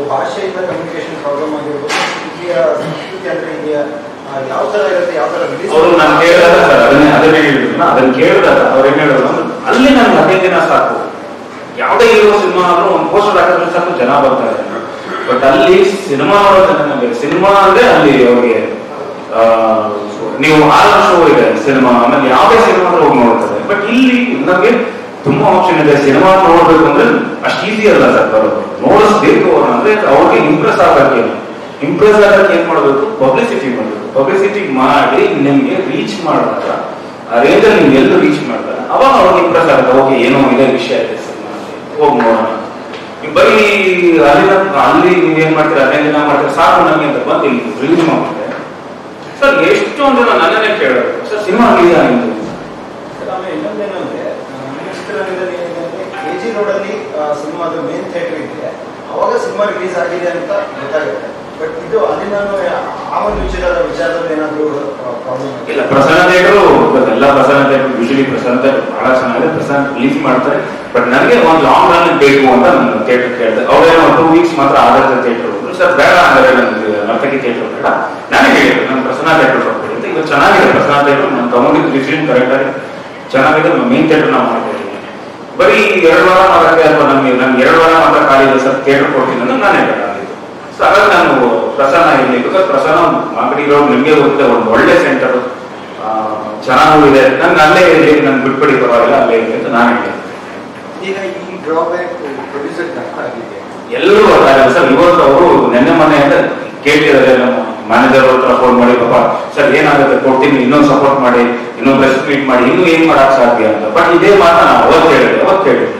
ಭಾಷೆಯಿಂದ ಕಮ್ಯುನಿಕೇಶನ್ ಪ್ರಾಬ್ಲಮ್ ಆಗಿರ್ಬೋದು ಇಲ್ಲಿಯ ಸಂಸ್ಕೃತಿ ಅಂದ್ರೆ ಇಲ್ಲಿಯ ಆ, ಯಾವ ಥರ ಇರುತ್ತೆ ಯಾವ ಥರ ರಿಲೀಸ್ ಅವರು ನಾನು ಕೇಳಿದಾಗ ಸರ್ ಅದನ್ನೇ ಅದನ್ನೇ ಹೇಳಿದ್ರು ಅದನ್ನ ಕೇಳಿದಾಗ ಅವ್ರು ಏನ್ ಹೇಳಿದ್ರು ಅಂದ್ರೆ, ಅಲ್ಲಿ ನನ್ಗೆ ಹದಿನೈದು ದಿನ ಸಾಕು ಯಾವುದೇ ಇರುವ ಸಿನಿಮಾ ಆದ್ರೂ ಒಂದು ಪೋಸ್ಟರ್ ಹಾಕಿದ್ರೆ ಸಾಕು ಜನ ಬರ್ತಾರೆ ಬಟ್ ಅಲ್ಲಿ ಸಿನಿಮಾ ನೋಡೋ ಜನ ನಮಗೆ ಸಿನಿಮಾ ಅಂದ್ರೆ ಅಲ್ಲಿ ಅವ್ರಿಗೆ ಆ, ನೀವು ಆರು ಶೋ ಇದೆ ಸಿನಿಮಾ ಆಮೇಲೆ ಯಾವುದೇ ಸಿನಿಮಾ ಆದ್ರೂ ಹೋಗಿ ನೋಡ್ತಾರೆ ಬಟ್ ಇಲ್ಲಿ ನಮಗೆ ತುಂಬಾ ಆಪ್ಷನ್ ಇದೆ ಸಿನಿಮಾ ನೋಡ್ಬೇಕು ಅಂದ್ರೆ ಅಷ್ಟು ಈಸಿ ಅಲ್ಲ ಸರ್ ಬರೋದು ನೋಡಿಸ್ಬೇಕು ಅವ್ರನ್ನ ಅಂದ್ರೆ ಅವ್ರಿಗೆ ಇಂಪ್ರೆಸ್ ಆಗಕ್ಕೆ ಇಂಪ್ರೆಸ್ ಆಗಕ್ಕೆ ಏನ್ ಮಾಡ್ಬೇಕು ಪಬ್ಲಿಸಿಟಿ ಮಾಡ್ಬೇಕು ಪಬ್ಲಿಸಿಟಿ ಮಾಡಿ ನಿಮ್ಗೆ ರೀಚ್ ಮಾಡಿದಾಗ ಆ ರೇಂಜಲ್ಲಿ ನಿಮ್ಗೆ ಎಲ್ಲರೂ ರೀಚ್ ಮಾಡಿದಾಗ ಅವಾಗ ಅವ್ರಿಗೆ ಇಂಪ್ರೆಸ್ ಆಗುತ್ತೆ ಓಕೆ ಏನೋ ಇದೆ ವಿಷಯ ಇದೆ ಸಿನಿಮಾ ಹೋಗಿ ನೋಡೋಣ ನೀವು ಬರೀ ಅಲ್ಲಿ ಅಲ್ಲಿ ನೀವು ಏನ್ ಮಾಡ್ತೀರಾ ಹದಿನೈದು ದಿನ ಮಾಡ್ತೀರಾ ಸಾಕು ನಮಗೆ ಅಂತ ಬಂದು ಇಲ್ಲಿ ರಿಲೀಸ್ ಮಾಡ್ತಾರೆ ಸರ್ ಎಷ್ಟೊಂದು ಜನ ನನ್ನನ್ನೇ ಕೇಳೋದು ಸರ್ ಸಿನಿಮಾ ರಿಲೀಸ್ ಆಗಿದ್ದು ಸರ್, ಆಮೇಲೆ ಇನ್ನೊಂದೇನು ಅಂದ್ರೆ ಮಿನಿಸ್ಟರ್ ಕೆ ಜಿ ರೋಡಲ್ಲಿ ಸಿನಿಮಾದ ಮೇನ್ ಥಿಯೇಟರ್ ಇದೆ ಅವಾಗ ಸಿನಿಮಾ ರಿಲೀಸ್ ಆಗಿದೆ ಅಂತ ಗೊತ್ತಾಗುತ್ತೆ ಬಟ್ ಇದು ಅಲ್ಲಿ ನಾನು ಆ ಒಂದು ವಿಚಾರದ ವಿಚಾರದಲ್ಲಿ ಏನಾದರೂ ಪ್ರಾಬ್ಲಮ್ ಇಲ್ಲ ಪ್ರಸನ್ನ ಥಿಯೇಟರ್ ಎಲ್ಲ Prasanna theatre usually Prasanna theatre ಬಹಳ ಚೆನ್ನಾಗಿದೆ ಪ್ರಸನ್ನ ರಿಲೀಸ್ ಮಾಡ್ತಾರೆ ಬಟ್ ನನಗೆ ಒಂದು ಲಾಂಗ್ ರನ್ ಬೇಕು ಅಂತ ನಾನು ಥಿಯೇಟರ್ ಕೇಳಿದೆ ಅವ್ರೇನೋ ಟೂ ವೀಕ್ಸ್ ಮಾತ್ರ ಆಧಾರ ಥಿಯೇಟರ್ ಸರ್ ಬೇಡ ಅಂದ್ರೆ ನನಗೆ ನರ್ತಕಿ ಥಿಯೇಟರ್ ಬೇಡ ನಾನೇ ಹೇಳಿದೆ ನಾನು ಪ್ರಸನ್ನ ಥಿಯೇಟರ್ ಹೋಗ್ತೀನಿ ಅಂತ ಇವಾಗ ಚೆನ್ನಾಗಿದೆ ಪ್ರಸನ್ನ ಥಿಯೇಟರ್ ನಾನು ತಗೊಂಡಿದ್ದು ಡಿಸಿಷನ್ ಕರೆಕ್ಟ್ ಆಗಿ ಚೆನ್ನಾಗಿದೆ ಮೇನ್ ಥಿಯೇಟರ್ ನಾವು ಮಾಡ್ತಾ ಇದ್ದೀನಿ ಬರೀ ಎರಡು ವಾರ ಮಾಡೋಕ್ಕೆ ಅಥವಾ ನಮ್ಗೆ ನನ್ಗೆ ಎರಡು ವಾರ ಮಾತ್ರ ಖಾಲಿ ಇದೆ ಸರ್ ಥಿಯೇಟರ್ ಕೊಡ್ತೀನಿ ಅಂತ ನಾನೇ ಬೇಡ ಅಂದಿದ್ದು ಸೊ ಹಾಗಾಗಿ ನಾನು ಪ್ರಸನ್ನ ಇಲ್ಲಿ ಬಿಕಾಸ್ ಪ್ರಸನ್ನ ಮಾಗಡಿ ರೋಡ್ ನಿಮಗೆ ಗೊತ್ತಿದೆ ಒಂದು ಒಳ್ಳೆ ಸೆಂಟರ್ ಚೆನ್ನಾಗೂ ಇದೆ ನಂಗೆ ಅಲ್ಲೇ ಇರಲಿ ನನ್ಗೆ ಬಿಟ್ಬಿಡಿ ಪರವಾಗಿಲ್ಲ ಅಲ್ಲೇ ಇರಲಿ ಅಂತ ನಾನು ಹೇಳಿದೆ ಈಗ ಈ ಡ್ರಾಬ್ಯಾಕ್ ಪ್ರೊಡ್ಯೂಸರ್ ಅರ್ಥ ಆಗಿದೆ ಎಲ್ಲರೂ ಗೊತ್ತಾಗಲ್ಲ ಸರ್ ಇವತ್ತು ಅವರು ನೆನ್ನೆ ಮೊನ್ನೆ ಅಂತ ಕೇಳ್ತಿದ್ದಾರೆ ನಮ್ಮ ಮ್ಯಾನೇಜರ್ ಹತ್ರ ಫೋನ್ ಮಾಡಿ ಪಾಪ ಸರ್ ಏನಾಗುತ್ತೆ ಕೊಡ್ತೀನಿ ಇನ್ನೊಂದು ಸಪೋರ್ಟ್ ಮಾಡಿ ಇನ್ನೊಂದು ಪ್ರೆಸ್ ಮೀಟ್ ಮಾಡಿ ಇನ್ನೂ ಏನ್ ಮಾಡಕ್ ಸಾಧ್ಯ ಅಂತ ಬಟ್ ಇದೇ ಮಾತ ನಾನು ಅವತ್ತು ಹೇಳಿದೆ ಅವತ್ತು ಹೇಳಿದ್ದೆ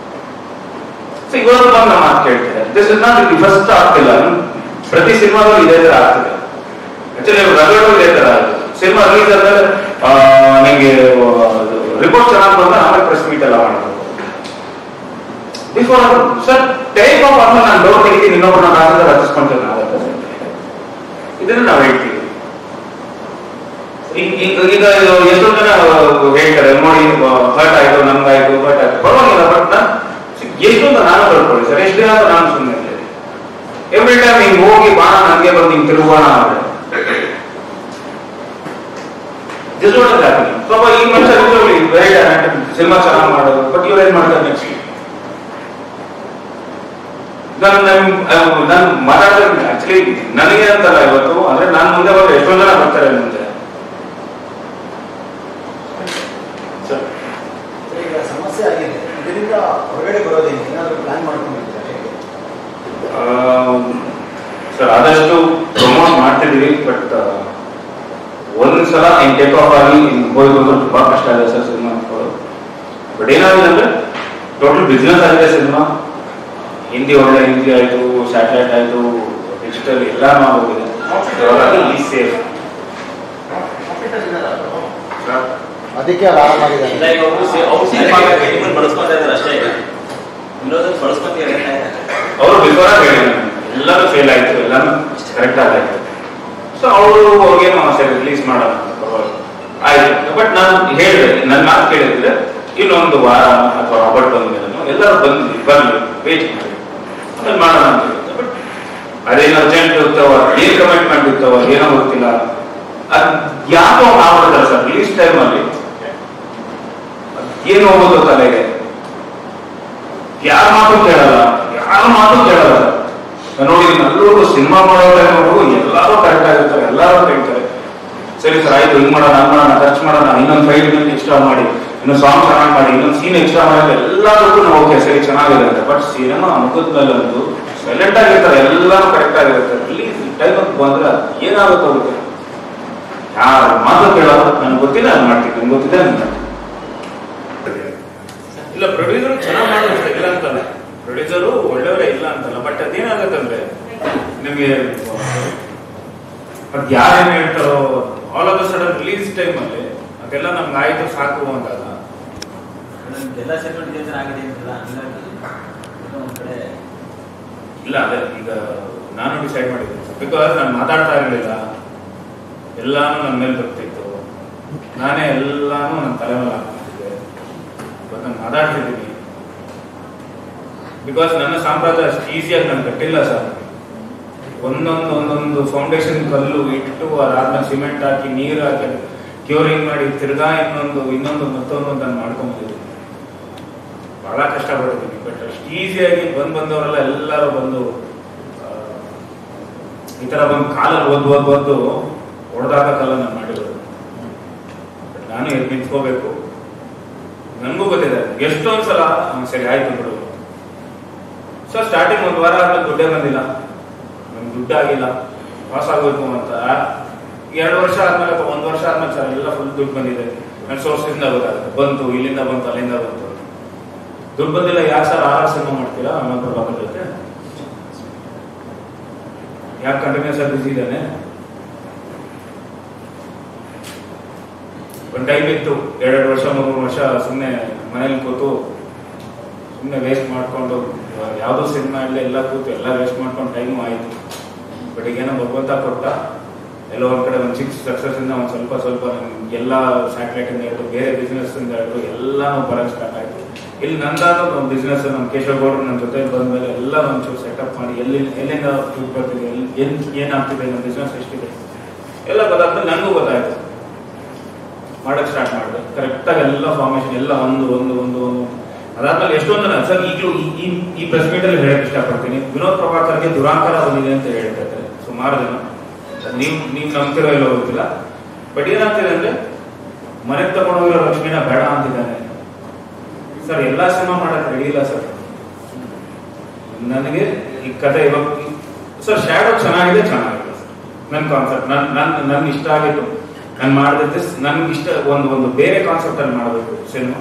ಸೊ ಇವತ್ತು ಬಂದು ನಮ್ಮ ಮಾತು ಕೇಳ್ತಿದೆ ದಿಸ್ ಇಸ್ ನಾಟ್ ಇದು ಫಸ್ಟ್ ಆಗ್ತಿಲ್ಲ ಪ್ರತಿ ಸಿನಿಮಾಗಳು ಇದೇ ತರ ಆಗ್ತಿದೆ ಆಕ್ಚುಲಿ ರಗಡು ಇದೇ ತರ ಸಿನಿಮಾ ರಿಲೀಸ್ ಆದ್ಮೇಲೆ ಆ, ನಿಮ್ಗೆ ರಿಪೋರ್ಟ್ ಚೆನ್ನಾಗಿ ಬಂದ್ರೆ ಆಮೇಲೆ ಪ್ರೆಸ್ ಮೀಟ್ ಎಲ್ಲ ಮಾಡ್ಬೋದು ಬಿಫೋರ್ ಸರ್ ಟೈಪ್ ಆಫ್ ಆದ್ಮೇಲೆ ನಾನು ಡೋರ್ ತೆಗಿತೀನಿ ಇನ್ನೊಬ್ಬರು ನಾನು ಆದ್ರೆ ರಚಿಸ್ಕೊಂತೇನೆ ಆಗುತ್ತೆ ಇದನ್ನ ನಾವು ಹೇಳ್ತೀವಿ ಈಗ ಈಗ- ಈಗ ಇದು ಎಷ್ಟೋ ಜನ ಹೇಳ್ತಾರೆ ನೋಡಿ ಹರ್ಟ್ ಆಯ್ತು ನಮ್ಗಾಯ್ತು ಹರ್ಟ್ ಆಯ್ತು ಪರವಾಗಿಲ್ಲ ಬಟ್ ಎಷ್ಟೊಂದು ನಾನು ಬರ್ಕೊಳ್ಳಿ ಸರ್ ಎಷ್ಟು ದಿನ ಅಂತ ನಾನು ಸುಮ್ಮನೆ ಎವ್ರಿ ಟೈಮ್ ಹಿಂಗ್ ಹೋಗಿ ಬಾಣ ನನಗೆ ಬಂದು ಹಿಂಗ್ ತಿರುಗೋಣ ಅಂದ್ರೆ ಡಿಸ್ಟೋರ್ಟ್ ಆಗ್ತದೆ ಪಾಪ ಈ ಮನುಷ್ಯ ಸಿನಿಮಾ ಚೆನ್ನಾಗಿ ಮಾಡೋದು ಬಟ್ ಇವ್ರು ಏನ್ ಮಾಡ್ತಾರೆ ನೆಕ್ಸ್ಟ್ ನಾನು ನಾನು ಮಾತಾಡ್ತಾರೆ ಆಕ್ಚುಲಿ ನನಗೆ ಅಂತಲ್ಲ ಇವತ್ತು ಅಂದ್ರೆ ನಾನು ಮುಂದೆ ಬಂದ್ರೆ ಎಷ್ಟೋ ಜನ ಬರ್ತಾರೆ ಮುಂದೆ ಸರ್ ಈಗ ಸಮಸ್ಯೆ ಆಗಿದೆ ಇದರಿಂದ ಹೊರಗಡೆ ಬರೋದೇನು ಏನಾದರೂ ಪ್ಲಾನ್ ಮಾಡ್ಕೊಂಡಿದ್ದಾರೆ ಹೇಗೆ ಸರ್ ಆದಷ್ಟು ಪ್ರಮೋಟ್ ಮಾಡ್ತಿದೀವಿ ಬಟ್ ಒಂದ್ಸಲ ಹಿಂಗ್ ಟೇಕ್ ಆಫ್ ಆಗಿ ಹಿಂಗ್ ಹೋಗಿ ಬಂದ್ರೆ ತುಂಬಾ ಕಷ್ಟ ಇದೆ ಸರ್ ಸಿನಿಮಾ ಹಾಕೋದು ಬಟ್ ಏನಾಗಿದೆ ಅಂದ್ರೆ ಟೋಟಲ್ ಬಿಸ್ನೆಸ್ ಆಗಿದೆ ಸಿನಿಮಾ ಹಿಂದಿ ಒಳ್ಳೆ ಹಿಂದಿ ಆಯ್ತು ಸ್ಯಾಟಲೈಟ್ ಆಯ್ತು ಡಿಜಿಟಲ್ ಎಲ್ಲಾನು ಆಗೋಗಿದೆ ಹಾಗಾಗಿ ಈ ಸೇಫ್ ಅದಕ್ಕೆ ಅದು ಆರಾಮಾಗಿದ್ದಾರೆ ಇಲ್ಲ ಈಗ ಅವರು ಸೇ- ಅವ್ರು ಸಿನಿಮಾಗೆ ನಿಮ್ಮನ್ನ ಬಳಸ್ಕೊತಾ ಇದ್ದಾರೆ ಅಷ್ಟೇ ಈಗ ಇನ್ನೊಂದು ಬಳಸ್ಕೊಂತೀವಿ ಅವರು ಬಿಫೋರ್ ಆಗಿ ಹೇಳಿದ್ರು ಎಲ್ಲರೂ ಫೇಲ್ ಆಯ್ತು ಎಲ್ಲಾನು ಕರೆಕ್ಟ್ ಆಗಾಯ್ತು ಸೊ ಅವರು ಅವ್ರಿಗೇನು ಸರಿ ರಿಲೀಸ್ ಮಾಡೋಣ ಅಂತ ಪರವಾಗಿಲ್ಲ. ಆಯ್ತು ಬಟ್ ನಾನು ಹೇಳಿದೆ ನನ್ನ ಮಾತು ಕೇಳಿದ್ರೆ ಇನ್ನೊಂದು ವಾರ ಅಥವಾ ರಾಬರ್ಟ್ ಬಂದ್ಮೇಲೆ ಎಲ್ಲರೂ ಬಂದ್ವಿ ಬರ್ಲಿ ವೇಟ್ ಮಾಡಿ ಆಮೇಲೆ ಮಾಡೋಣ ಅಂತ ಹೇಳಿದ್ರು ಬಟ್ ಅದೇನು ಅರ್ಜೆಂಟ್ ಇರ್ತಾವ ಏನ್ ಕಮಿಟ್ಮೆಂಟ್ ಇರ್ತಾವ ಏನೋ ಗೊತ್ತಿಲ್ಲ ಅದ್ ಯಾಕೋ ಮಾಡ್ಬಿಡ್ತಾರೆ ಸರ್ ರಿಲೀಸ್ ಟೈಮಲ್ಲಿ ಏನು ಹೋಗೋದು ತಲೆಗೆ ಯಾರ ಮಾತು ಕೇಳಲ್ಲ ಯಾರ ಮಾತು ಕೇಳಲ್ಲ ನಾನು ನೋಡಿದ್ದೀನಿ ಎಲ್ಲರೂ ಸಿನಿಮಾ ಮಾಡೋ ಟೈಮ್ವರೆಗೂ ಎಲ್ಲರೂ ಕರೆಕ್ಟ್ ಆಗಿರ್ತಾರೆ ಎಲ್ಲರೂ ಕೇಳ್ತಾರೆ ಸರಿ ಸರ್ ಆಯ್ತು ಹಿಂಗ್ ಮಾಡೋಣ ಹಂಗ್ ಮಾಡೋಣ ಖರ್ಚು ಮಾಡೋಣ ಇನ್ನೊಂದು ಫೈವ್ ಮಿನಿಟ್ ಎಕ್ಸ್ಟ್ರಾ ಮಾಡಿ ಇನ್ನೊಂದು ಸಾಂಗ್ ಚೆನ್ನಾಗಿ ಮಾಡಿ ಇನ್ನೊಂದು ಸೀನ್ ಎಕ್ಸ್ಟ್ರಾ ಮಾಡಿ ಎಲ್ಲದಕ್ಕೂ ನಾವು ಓಕೆ ಸರಿ ಚೆನ್ನಾಗಿದೆ ಅಂತ ಬಟ್ ಸಿನಿಮಾ ಮುಖದ ಮೇಲೆ ಒಂದು ಸೈಲೆಂಟ್ ಆಗಿರ್ತಾರೆ ಎಲ್ಲರೂ ಕರೆಕ್ಟ್ ಆಗಿರ್ತಾರೆ ರಿಲೀಸ್ ಟೈಮ್ ಬಂದ್ರೆ ಅದ್ ಏನಾಗುತ್ತೋ ಗೊತ್ತಿಲ್ಲ ಯಾರ ಮಾತು ಕೇಳಲ್ಲ ನನ್ಗೆ ಗೊತ್ತಿಲ್ಲ ನಾನು ಮಾಡ್ತೀನಿ ನನ್ಗೆ ಗೊತ್ತಿದೆ ನಾನು ಮಾಡ್ತೀನಿ ಇಲ್ಲ ಪ್ರೊಡ್ಯೂಸರ್ ಚೆನ್ನಾಗಿ ಮಾಡೋದು ಇಲ್ಲ ಅಂತಲ್ಲ ಪ್ರೊಡ್ಯೂಸರು ಒಳ್ಳೆಯವರೇ ಇಲ್ಲ ಅಂತಲ್ಲ ಬಟ್ ಅದೇನಾಗತ್ತಂದ್ರೆ ನಿಮಗೆ ಅದ್ ಯಾರೇನ್ ಹೇಳ್ತಾರೋ all of sudden release time ಅಲ್ಲಿ ಅದೆಲ್ಲ ನಮ್ಗೆ ಆಯ್ತು ಸಾಕು ಅಂತಲ್ಲ ಎಲ್ಲ ಚಟುವಟಿಕೆ ಆಗಿದೆ ಅಂತಲ್ಲ ಹಂಗಾಗಿ ಏನೋ ಒಂದ್ ಕಡೆ ಇಲ್ಲ ಅದೇ ಈಗ ನಾನು ಡಿಸೈಡ್ ಮಾಡಿದ್ದೀನಿ ಬಿಕಾಸ್ ನಾನು ಮಾತಾಡ್ತಾ ಇರಲಿಲ್ಲ ಎಲ್ಲಾನು ನನ್ನ ಮೇಲೆ ಬರ್ತಿತ್ತು ನಾನೇ ಎಲ್ಲಾನು ನನ್ನ ತಲೆ ಮೇಲೆ ಹಾಕ್ತಿದ್ದೆ ಬಟ್ ನಾನು ಮಾತಾಡ್ತಿದ್ದೀನಿ ಬಿಕಾಸ್ ನನ್ನ ಸಾಂಪ್ರದಾಯ ಅಷ್ಟು ಈಸಿಯಾಗಿ ನಾನು ಕಟ್ಟಿಲ್ಲ ಸರ್ ಒಂದೊಂದು ಒಂದೊಂದು ಫೌಂಡೇಶನ್ ಕಲ್ಲು ಇಟ್ಟು ಅದಾದ್ಮೇಲೆ ಸಿಮೆಂಟ್ ಹಾಕಿ ನೀರು ಹಾಕಿ ಕ್ಯೂರಿಂಗ್ ಮಾಡಿ ತಿರ್ಗಾ ಇನ್ನೊಂದು ಇನ್ನೊಂದು ಮತ್ತೊಂದು ಅಂತ ಮಾಡ್ಕೊಂಡ್ಬಂದಿದ್ದೀನಿ ಬಹಳ ಕಷ್ಟಪಟ್ಟಿದ್ದೀನಿ ಬಟ್ ಅಷ್ಟು ಈಸಿಯಾಗಿ ಬಂದ್ ಬಂದವರೆಲ್ಲ ಎಲ್ಲರೂ ಬಂದು ಆ, ಈ ತರ ಬಂದು ಕಾಲಲ್ಲಿ ಓದ್ ಓದ್ ಓದ್ದು ಹೊಡೆದಾಕಲ್ಲ ನಾನು ಮಾಡಿರೋದು But ನಾನು ಎದ್ದು ನಿಂತ್ಕೋಬೇಕು ನನಗೂ ಗೊತ್ತಿದೆ ಎಷ್ಟೊಂದ್ ಸಲ ಹ್ಮ್, ಸರಿ ಆಯ್ತು ಬಿಡು ಸೊ ಸ್ಟಾರ್ಟಿಂಗ್ ಒಂದು ವಾರ ಆದ್ಮೇಲೆ ದುಡ್ಡೇ ಬಂದಿಲ್ಲ ನಮ್ಗೆ ದುಡ್ಡು ಆಗಿಲ್ಲ ಪಾಸ್ ಆಗಬೇಕು ಅಂತ ಎರಡು ವರ್ಷ ಆದ್ಮೇಲೆ ಅಥವಾ ಒಂದು ವರ್ಷ ಆದ್ಮೇಲೆ ಸರ್ ಎಲ್ಲ ಫುಲ್ ದುಡ್ಡು ಬಂದಿದೆ ನನ್ನ ಸೋರ್ಸಿಂದ ಗೊತ್ತಾಗುತ್ತೆ ಬಂತು ಇಲ್ಲಿಂದ ಬಂತು ಅಲ್ಲಿಂದ ಬಂತು ದುಡ್ಡು ಬಂದಿಲ್ಲ ಯಾಕೆ ಸರ್ ಆರ್ ಸಿನಿಮಾ ಮಾಡ್ತೀರಾ ಆಮೇಲೆ ಪ್ರಭಾಕರ್ ಜೊತೆ ಯಾಕೆ ಕಂಟಿನ್ಯೂಸ್ ಆಗಿ ಬಿಸಿ ಇದ್ದಾನೆ ಒಂದು ಟೈಮ್ ಇತ್ತು ಎರಡೆರಡು ವರ್ಷ ಮೂರು ಮೂರು ವರ್ಷ ಸುಮ್ಮನೆ ಮನೇಲಿ ಕೂತು ಸುಮ್ಮನೆ ವೇಸ್ಟ್ ಮಾಡ್ಕೊಂಡು ಯಾವುದೋ ಸಿನಿಮಾ ಇಲ್ಲ ಎಲ್ಲ ಕೂತು ಎಲ್ಲ ವೇಸ್ಟ್ ಮಾಡ್ಕೊಂಡು ಟೈಮು ಆಯಿತು ಬಟ್ ಈಗೇನೋ ಭಗವಂತ ಕೊಟ್ಟ ಎಲ್ಲೋ ಒಂದ್ ಕಡೆ ಒಂದು ಚಿಕ್ಕ ಸಕ್ಸಸ್ ಇಂದ ಒಂದು ಸ್ವಲ್ಪ ಸ್ವಲ್ಪ ನಮ್ಗೆ ಎಲ್ಲ ಸ್ಯಾಟಲೈಟ್ ಇಂದ ಹಿಡಿದು ಬೇರೆ ಬಿಸ್ನೆಸ್ ಇಂದ ಹಿಡಿದು ಎಲ್ಲಾನು ಬರಕ್ ಸ್ಟಾರ್ಟ್ ಆಯ್ತು ಇಲ್ಲಿ ನಂದಾದ ಒಂದು ಬಿಸ್ನೆಸ್ ನಮ್ಮ ಕೇಶವ ಗೌಡ್ರು ನನ್ನ ಜೊತೆ ಬಂದ್ಮೇಲೆ ಎಲ್ಲ ಒಂಚೂರು ಸೆಟಪ್ ಮಾಡಿ ಎಲ್ಲಿ ಎಲ್ಲಿಂದ ದುಡ್ಡು ಬರ್ತಿದೆ ಎಲ್ಲಿ ಏನ್ ಏನಾಗ್ತಿದೆ ನಮ್ಮ ಬಿಸ್ನೆಸ್ ಎಷ್ಟಿದೆ ಎಲ್ಲ ಗೊತ್ತಾದ್ಮೇಲೆ ನನಗೂ ಗೊತ್ತಾಯ್ತು ಮಾಡಕ್ ಸ್ಟಾರ್ಟ್ ಮಾಡಿದೆ ಕರೆಕ್ಟಾಗಿ ಎಲ್ಲ ಫಾರ್ಮೇಶನ್ ಎಲ್ಲ ಒಂದು ಒಂದು ಒಂದು ಒಂದು ಅದಾದ್ಮೇಲೆ ಎಷ್ಟೊಂದು ಜನ ಸರ್ ಈಗಲೂ ಈ- ಈ ಈ ಪ್ರೆಸ್ ಮೀಟ್ ಅಲ್ಲಿ ಹೇಳಕ್ ಇಷ್ಟಪಡ್ತೀನಿ ವಿನೋದ್ ಪ್ರಭಾಕರ್ಗೆ ದುರಾಂಕಾರ ಬಂದಿದೆ ಅಂತ ಹೇಳ್ತಾ ಇದ್ದಾರೆ ಸುಮಾರು ಜನ ನೀವು ನೀವು ನಂಬ್ತಿರೋ ಇಲ್ಲೋ ಗೊತ್ತಿಲ್ಲ ಬಟ್ ಏನಾಗ್ತಿದೆ ಅಂದ್ರೆ ಮನೆಗೆ ತಗೊಂಡೋಗಿರೋ ಲಕ್ಷ್ಮಿನ ಬೇಡ ಅಂತಿದ್ದಾನೆ ಸರ್ ಎಲ್ಲಾ ಸಿನಿಮಾ ಮಾಡಕ್ ರೆಡಿ ಇಲ್ಲ ಸರ್ ನನಗೆ ಈ ಕತೆ ಇವಾಗ ಸರ್ ಶ್ಯಾಡೋ ಚೆನ್ನಾಗಿದೆ ಚೆನ್ನಾಗಿದೆ ಸರ್ ನನ್ನ ಕಾನ್ಸೆಪ್ಟ್ ನನ್ ನನ್ ನನ್ ಇಷ್ಟ ಆಗಿತ್ತು ನಾನು ಮಾಡಿದ್ರೆ ನನ್ಗೆ ಇಷ್ಟ ಒಂದು ಒಂದು ಬೇರೆ ಕಾನ್ಸೆಪ್ಟ್ ಅಲ್ಲಿ ಮಾಡಬೇಕು ಸಿನಿಮಾ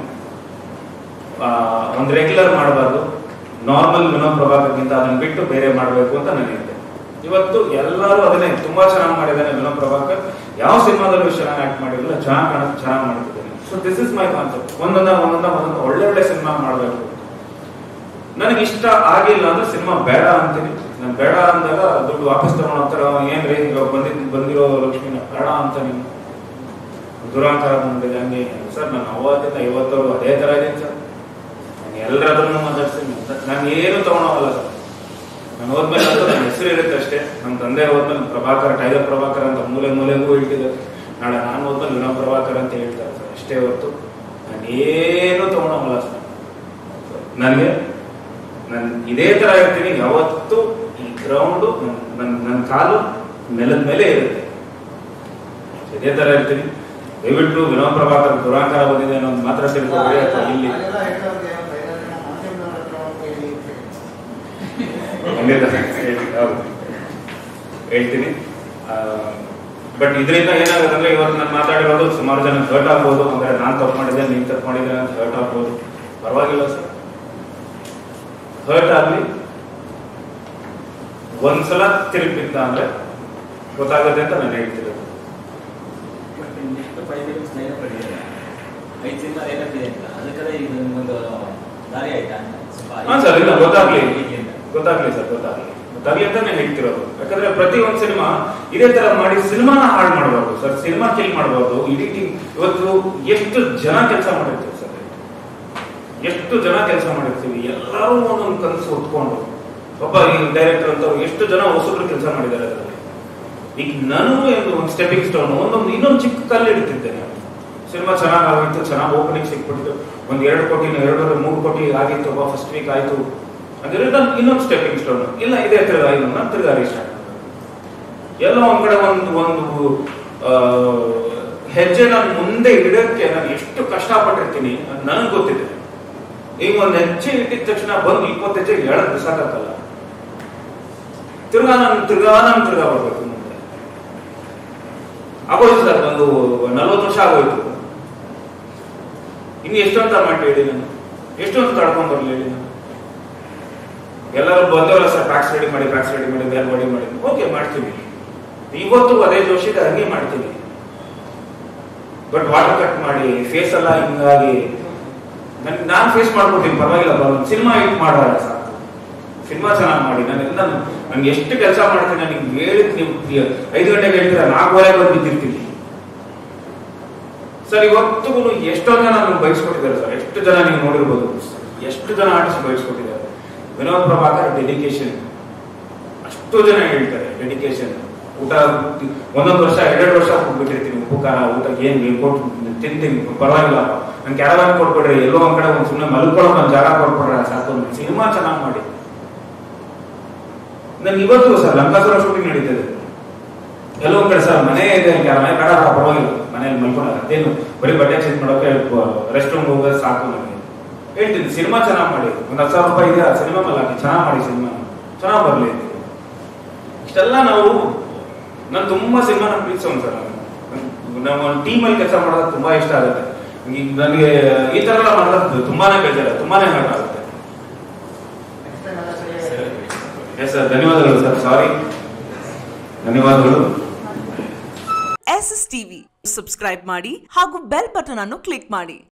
ಒಂದು ರೆಗ್ಯುಲರ್ ಮಾಡಬಾರ್ದು ನಾರ್ಮಲ್ ವಿನೋದ್ ಪ್ರಭಾಕರ್ಗಿಂತ ಅದನ್ನ ಬಿಟ್ಟು ಬೇರೆ ಮಾಡಬೇಕು ಅಂತ ನನಗಿದೆ ಇವತ್ತು ಎಲ್ಲರೂ ಅದನ್ನೇ ತುಂಬಾ ಚೆನ್ನಾಗಿ ಮಾಡಿದ್ದಾನೆ ವಿನೋದ್ ಪ್ರಭಾಕರ್ ಯಾವ ಸಿನಿಮಾದಲ್ಲೂ ಚೆನ್ನಾಗಿ ಆಕ್ಟ್ ಮಾಡಿರಲಿಲ್ಲ ಚೆನ್ನಾಗಿ ಕಾಣ ಚೆನ್ನಾಗಿ ಮಾಡ್ತಿದ್ದಾನೆ so this is my concept ಒಂದೊಂದ ಒಂದೊಂದ ಒಂದೊಂದು ಒಳ್ಳೆ ಒಳ್ಳೆ ಸಿನಿಮಾ ಮಾಡಬೇಕು ನನಗೆ ಇಷ್ಟ ಆಗಿಲ್ಲ ಅಂದ್ರೆ ಸಿನಿಮಾ ಬೇಡ ಅಂತೀನಿ ನಾನು ಬೇಡ ಅಂದಾಗ ದುಡ್ಡು ವಾಪಸ್ ತಗೊಂಡು ಹೋಗ್ತಾರ ಏನ್ರಿ ಇವಾಗ ಬಂದಿದ್ ಬಂದಿರೋ ಲಕ್ಷ್ಮಿನ ಬೇಡ ಅಂತ ನೀವು ದುರಾಂಕಾರ ಬಂದಿದೆ ಹಂಗೆ ಸರ್ ನಾನು ಅವತ್ತಿಂದ ಇವತ್ತವರೆಗೂ ಅದೇ ತರ ಇದೀನಿ ಸರ್ ನಾನು ಎಲ್ಲರದನ್ನು ಮಾತಾಡ್ತೀನಿ ನಾನು ಏನು ತಗೊಳೋಲ್ಲ ಸರ್ ನಾನು ಹೋದ್ಮೇಲೆ ಅಂತೂ ನನ್ನ ಹೆಸರು ಇರುತ್ತೆ ಅಷ್ಟೇ ನಮ್ಮ ತಂದೆ ಹೋದ್ಮೇಲೆ ಪ್ರಭಾಕರ್ ಟೈಗರ್ ಪ್ರಭಾಕರ್ ಅಂತ ಮೂಲೆ ಮೂಲೆಗೂ ಇಟ್ಟಿದ್ದಾರೆ ನಾಳೆ ನಾನು ಹೋದ್ಮೇಲೆ ವಿನೋದ್ ಪ್ರಭಾಕರ್ ಅಂತ ಹೇಳ್ತಾರೆ ಸರ್ ಅಷ್ಟೇ ಹೊರತು ನಾನು ಏನು ತಗೊಳೋಲ್ಲ ಸರ್ ನನಗೆ ನಾನು ಇದೇ ತರ ಇರ್ತೀನಿ ಯಾವತ್ತು ಈ ಗ್ರೌಂಡು ನನ್ನ ನನ್ನ ಕಾಲು ನೆಲದ ಮೇಲೆ ಇರುತ್ತೆ ಇದೇ ತರ ಇರ್ತೀನಿ ದಯವಿಟ್ಟು ವಿನೋದ್ ಪ್ರಭಾಕರ್ ದುರಾಂಕಾರ ಬಂದಿದೆ ಅನ್ನೋದು ಮಾತ್ರ ತಿಳ್ಕೊಬೇಡಿ ಅಥವಾ ಇಲ್ಲಿ ಅದೆಲ್ಲ ಹೇಳೋರ್ಗೆ ಬೇರೆಯವ್ರನ್ನ ಮಾಧ್ಯಮದವ್ರ ಹತ್ರ ಹೋಗಿ ಹೇಳಿ ಅಂತ ಹೇಳಿ. ಖಂಡಿತ ಹೇಳ್ತೀನಿ. ಹೌದು. ಹೇಳ್ತೀನಿ ಬಟ್ ಇದರಿಂದ ಏನಾಗುತ್ತೆ ಅಂದ್ರೆ ಇವತ್ತು ನಾನು ಮಾತಾಡಿರೋದು ಸುಮಾರು ಜನ ಹರ್ಟ್ ಆಗ್ಬೋದು ಅಂದ್ರೆ ನಾನ್ ತಪ್ಪು ಮಾಡಿದ್ದೆ ನೀನ್ ತಪ್ಪು ಮಾಡಿದ್ರೆ ಅಂತ ಹರ್ಟ್ ಆಗ್ಬೋದು ಪರವಾಗಿಲ್ಲ ಸರ್ ಹರ್ಟ್ ಆಗ್ಲಿ ಒಂದ್ಸಲ ತಿರುಗಿದ್ದ ಅಂದ್ರೆ ಗೊತ್ತಾಗುತ್ತೆ ಅಂತ ನಾನು ಹೇಳ್ತಿರೋದು but next five films line ಪಡೆದಿದೆ ಐದು ಸಿನಿಮಾ ಲೈನ್ ಇದೆ ಅಂತ ಅದಕ್ಕೆ ಈಗ ನಿಮ್ಗೊಂದು ದಾರಿ ಆಯ್ತಾ ಸ್ವಲ್ಪ ಹಾ ಸರ್ ಇಲ್ಲ ಗೊತ್ತಾಗ್ಲಿ ಹೀಗೆ ಅಂತ. ಗೊತ್ತಾಗ್ಲಿ ಸರ್ ಗೊತ್ತಾಗ್ಲಿ ಗೊತ್ತಾಗ್ಲಿ ಅಂತ ನಾನು ಹೇಳ್ತಿರೋದು ಯಾಕಂದ್ರೆ ಪ್ರತಿ ಒಂದ್ ಸಿನಿಮಾ ಇದೇ ತರ ಮಾಡಿ ಸಿನಿಮಾನ ಹಾಳು ಮಾಡಬಾರ್ದು ಸರ್ ಸಿನಿಮಾ ಕಿಲ್ ಮಾಡಬಾರ್ದು ಎಡಿಟಿಂಗ್ ಇವತ್ತು ಎಷ್ಟು ಜನ ಕೆಲಸ ಮಾಡಿರ್ತೀವಿ ಸರ್ ಎಷ್ಟು ಜನ ಕೆಲಸ ಮಾಡಿರ್ತೀವಿ ಎಲ್ಲರೂ ಒಂದೊಂದು ಕನಸು ಹೊತ್ಕೊಂಡು ಒಬ್ಬ ಈ ಡೈರೆಕ್ಟರ್ ಅಂತ ಎಷ್ಟು ಜನ ಹೊಸಬ್ರು ಕೆಲಸ ಮಾಡಿದ್ದಾರೆ ಅದರಲ್ಲಿ ಈಗ ನನಗೂ ಒಂದು ಒಂದು ಸ್ಟೆಪಿಂಗ್ ಸ್ಟೋನ್ ಒಂದೊಂದು ಇನ್ನೊಂದು ಚಿಕ್ಕ ಕಲ್ಲು ಇಡ್ತಿದ್ದೇನೆ ಸಿನಿಮಾ ಚೆನ್ನಾಗಿ ಆಗಿತ್ತು ಚೆನ್ನಾಗಿ ಓಪನಿಂಗ್ ಸಿಕ್ಬಿಟ್ಟು ಒಂದು ಎರಡು ಕೋಟಿ ಎರಡೂವರೆ ಮೂರು ಕೋಟಿ ಆಗಿತ್ತು ಒಬ್ಬ ಫಸ್ಟ್ ವೀಕ್ ಆಯ್ತು ಅಂದ್ರೆ ನಾನು ಇನ್ನೊಂದು ಸ್ಟೆಪಿಂಗ್ ಸ್ಟೋನ್ ಇಲ್ಲ ಇದೇ ತಿರ್ಗಾ ಇದು ನಾನು ತಿರ್ಗಾ ರೀಸ್ಟಾರ್ಟ್ ಎಲ್ಲೋ ಒಂದ್ ಕಡೆ ಒಂದು ಒಂದು ಆ, ಹೆಜ್ಜೆ ನಾನು ಮುಂದೆ ಇಡಕ್ಕೆ ನಾನು ಎಷ್ಟು ಕಷ್ಟಪಟ್ಟಿರ್ತೀನಿ ಅದು ನನಗೆ ಗೊತ್ತಿದೆ ಈಗ ಒಂದು ಹೆಜ್ಜೆ ಇಟ್ಟಿದ ತಕ್ಷಣ ಬಂದು ಇಪ್ಪತ್ತು ಹೆಜ್ಜೆ ಎಳದ್ ಬಿಸಾಕಲ್ಲ ತಿರ್ಗಾ ನಾನು ತಿರ್ಗಾ ನಾನು ತಿರ್ಗಾ ಬರ್ಬೇಕು ಮುಂದೆ ಆಗೋಯ್ತು ಸರ್ ಒಂದು ನಲ್ವತ್ತು ವರ್ಷ ಆಗೋಯ್ತು ಇನ್ನು ಎಷ್ಟೊಂತ ಮಾಡಿ ಹೇಳಿ ನಾನು ಎಷ್ಟೊಂದು ತಡ್ಕೊಂಡ್ ಬರ್ಲಿ ಹೇಳಿ ನಾನು ಎಲ್ಲರೂ ಬಂದವಲ್ಲ ಸರ್ ಪ್ಯಾಕ್ಸ್ ರೆಡಿ ಮಾಡಿ ಪ್ಯಾಕ್ಸ್ ರೆಡಿ ಮಾಡಿ ಬೇರೆ ರೆಡಿ ಮಾಡಿ ಓಕೆ ಮಾಡ್ತೀವಿ ಇವತ್ತು ಅದೇ ಜೋಶಿಗೆ ಹಂಗೆ ಮಾಡ್ತೀವಿ ಬಟ್ ವಾಟರ್ ಕಟ್ ಮಾಡಿ ಫೇಸ್ ಎಲ್ಲ ಹಿಂಗಾಗಿ ನನ್ ನಾನು ಫೇಸ್ ಮಾಡ್ಕೊತೀನಿ ಪರವಾಗಿಲ್ಲ ಪ್ರಾಬ್ಲಮ್ ಸಿನಿಮಾ ಹಿಟ್ ಮಾಡೋಣ ಸಾಕು ಸಿನಿಮಾ ಚೆನ್ನಾಗಿ ಮಾಡಿ ನನಗೆ ನನ್ಗೆ ಎಷ್ಟು ಕೆಲಸ ಮಾಡ್ತೀನಿ ನನಗೆ ಹೇಳಿದ್ ನೀವು ಐದು ಗಂಟೆಗೆ ಹೇಳ್ತೀರ ನಾಲ್ಕೂವರೆ ಬಂದು ಬಿದ್ದಿರ್ತೀನಿ ಸರ್ ಇವತ್ತಿಗೂ ಎಷ್ಟೊಂದು ಜನ ನಮ್ಗೆ ಬಯಸ್ಕೊಟ್ಟಿದ್ದಾರೆ ಸರ್ ಎಷ್ಟು ಜನ ನೀವು ನೋಡಿರ್ಬೋದು ಎಷ್ಟು ಜನ ಆರ್ಟಿಸ್ಟ್ ಬಯಸ್ಕೊಟ್ಟಿದ್ದಾರೆ ವಿನೋದ್ ಪ್ರಭಾಕರ್ ಡೆಡಿಕೇಶನ್ ಅಷ್ಟು ಜನ ಹೇಳ್ತಾರೆ ಡೆಡಿಕೇಶನ್ ಊಟ ಒಂದೊಂದು ವರ್ಷ ಎರಡೆರಡು ವರ್ಷ ಕೊಟ್ಬಿಟ್ಟಿರ್ತೀನಿ ಉಪ್ಪು ಖಾರ ಊಟಕ್ಕೆ ಏನು ಕೊಟ್ಟು ತಿಂತೀನಿ ಪರವಾಗಿಲ್ಲ ನನ್ ಕ್ಯಾರವಾನ್ ಕೊಟ್ಬಿಡ್ರಿ ಎಲ್ಲೋ ಒಂದ್ ಕಡೆ ಒಂದು ಸುಮ್ಮನೆ ಮಲ್ಕೊಳ್ಳೋ ಒಂದು ಜಾಗ ಕೊಟ್ಬಿಡ್ರೆ ಸಾಕು ಸಿನಿಮಾ ಚೆನ್ನಾಗಿ ಮಾಡಿ ನನ್ ಇವತ್ತು ಸರ್ ಲಂಕಾಸುರ ಶೂಟಿಂಗ್ ನಡೀತದೆ ಎಲ್ಲೋ ಒಂದ್ ಕಡೆ ಸರ್ ಮನೆ ಇದೆ ಕ್ಯಾರ ಮನೆ ಬೇಡ ಪರವಾಗಿಲ್ಲ ಮನೇಲಿ ಮಲ್ಕೊಳ್ಳೋದು ಅದೇನು ಬರೀ ಬಟ್ಟೆ ಚೇಂಜ್ ಮಾಡೋಕೆ ರೆಸ್ಟ್ ರೂಮ್ ಹೋಗೋದು ಸಾಕು ನನಗೆ ಹೇಳ್ತೀನಿ ಸಿನಿಮಾ ಚೆನ್ನಾಗಿ ಮಾಡಿ ಒಂದು ಹತ್ತು ಸಾವಿರ ರೂಪಾಯಿ ಇದೆ ಸಿನಿಮಾ ಮೇಲೆ ಹಾಕಿ ಚೆನ್ನಾಗಿ ಮಾಡಿ ಸಿನಿಮಾ ಚೆನ್ನಾಗಿ ಬರಲಿ ಇಷ್ಟೆಲ್ಲ ನಾವು ನಾನು ತುಂಬಾ ಸಿನಿಮಾನ ಪ್ರೀತಿಸೋನು ಸರ್ ನಾನು ನಾವು ಒಂದು ಟೀಮಲ್ಲಿ ಕೆಲಸ ಮಾಡೋದು ತುಂಬಾ ಇಷ್ಟ ಆಗುತ್ತೆ ಈಗ ನನಗೆ ಈ ತರ ಎಲ್ಲ ಮಾಡೋದು ತುಂಬಾನೇ ಬೇಜಾರು ತುಂಬಾನೇ ಹರ್ಟ್ ಆಗುತ್ತೆ ಎಸ್ ಸರ್ ಧನ್ಯವಾದಗಳು ಸರ್ ಸಾರಿ ಧನ್ಯವಾದಗಳು ಎಸ್ ಎಸ್ ಟಿವಿ ಸಬ್ಸ್ಕ್ರೈಬ್ ಮಾಡಿ ಹಾಗೂ ಬೆಲ್ ಬಟನ್ ಅನ್ನು ಕ್ಲಿಕ್ ಮಾಡಿ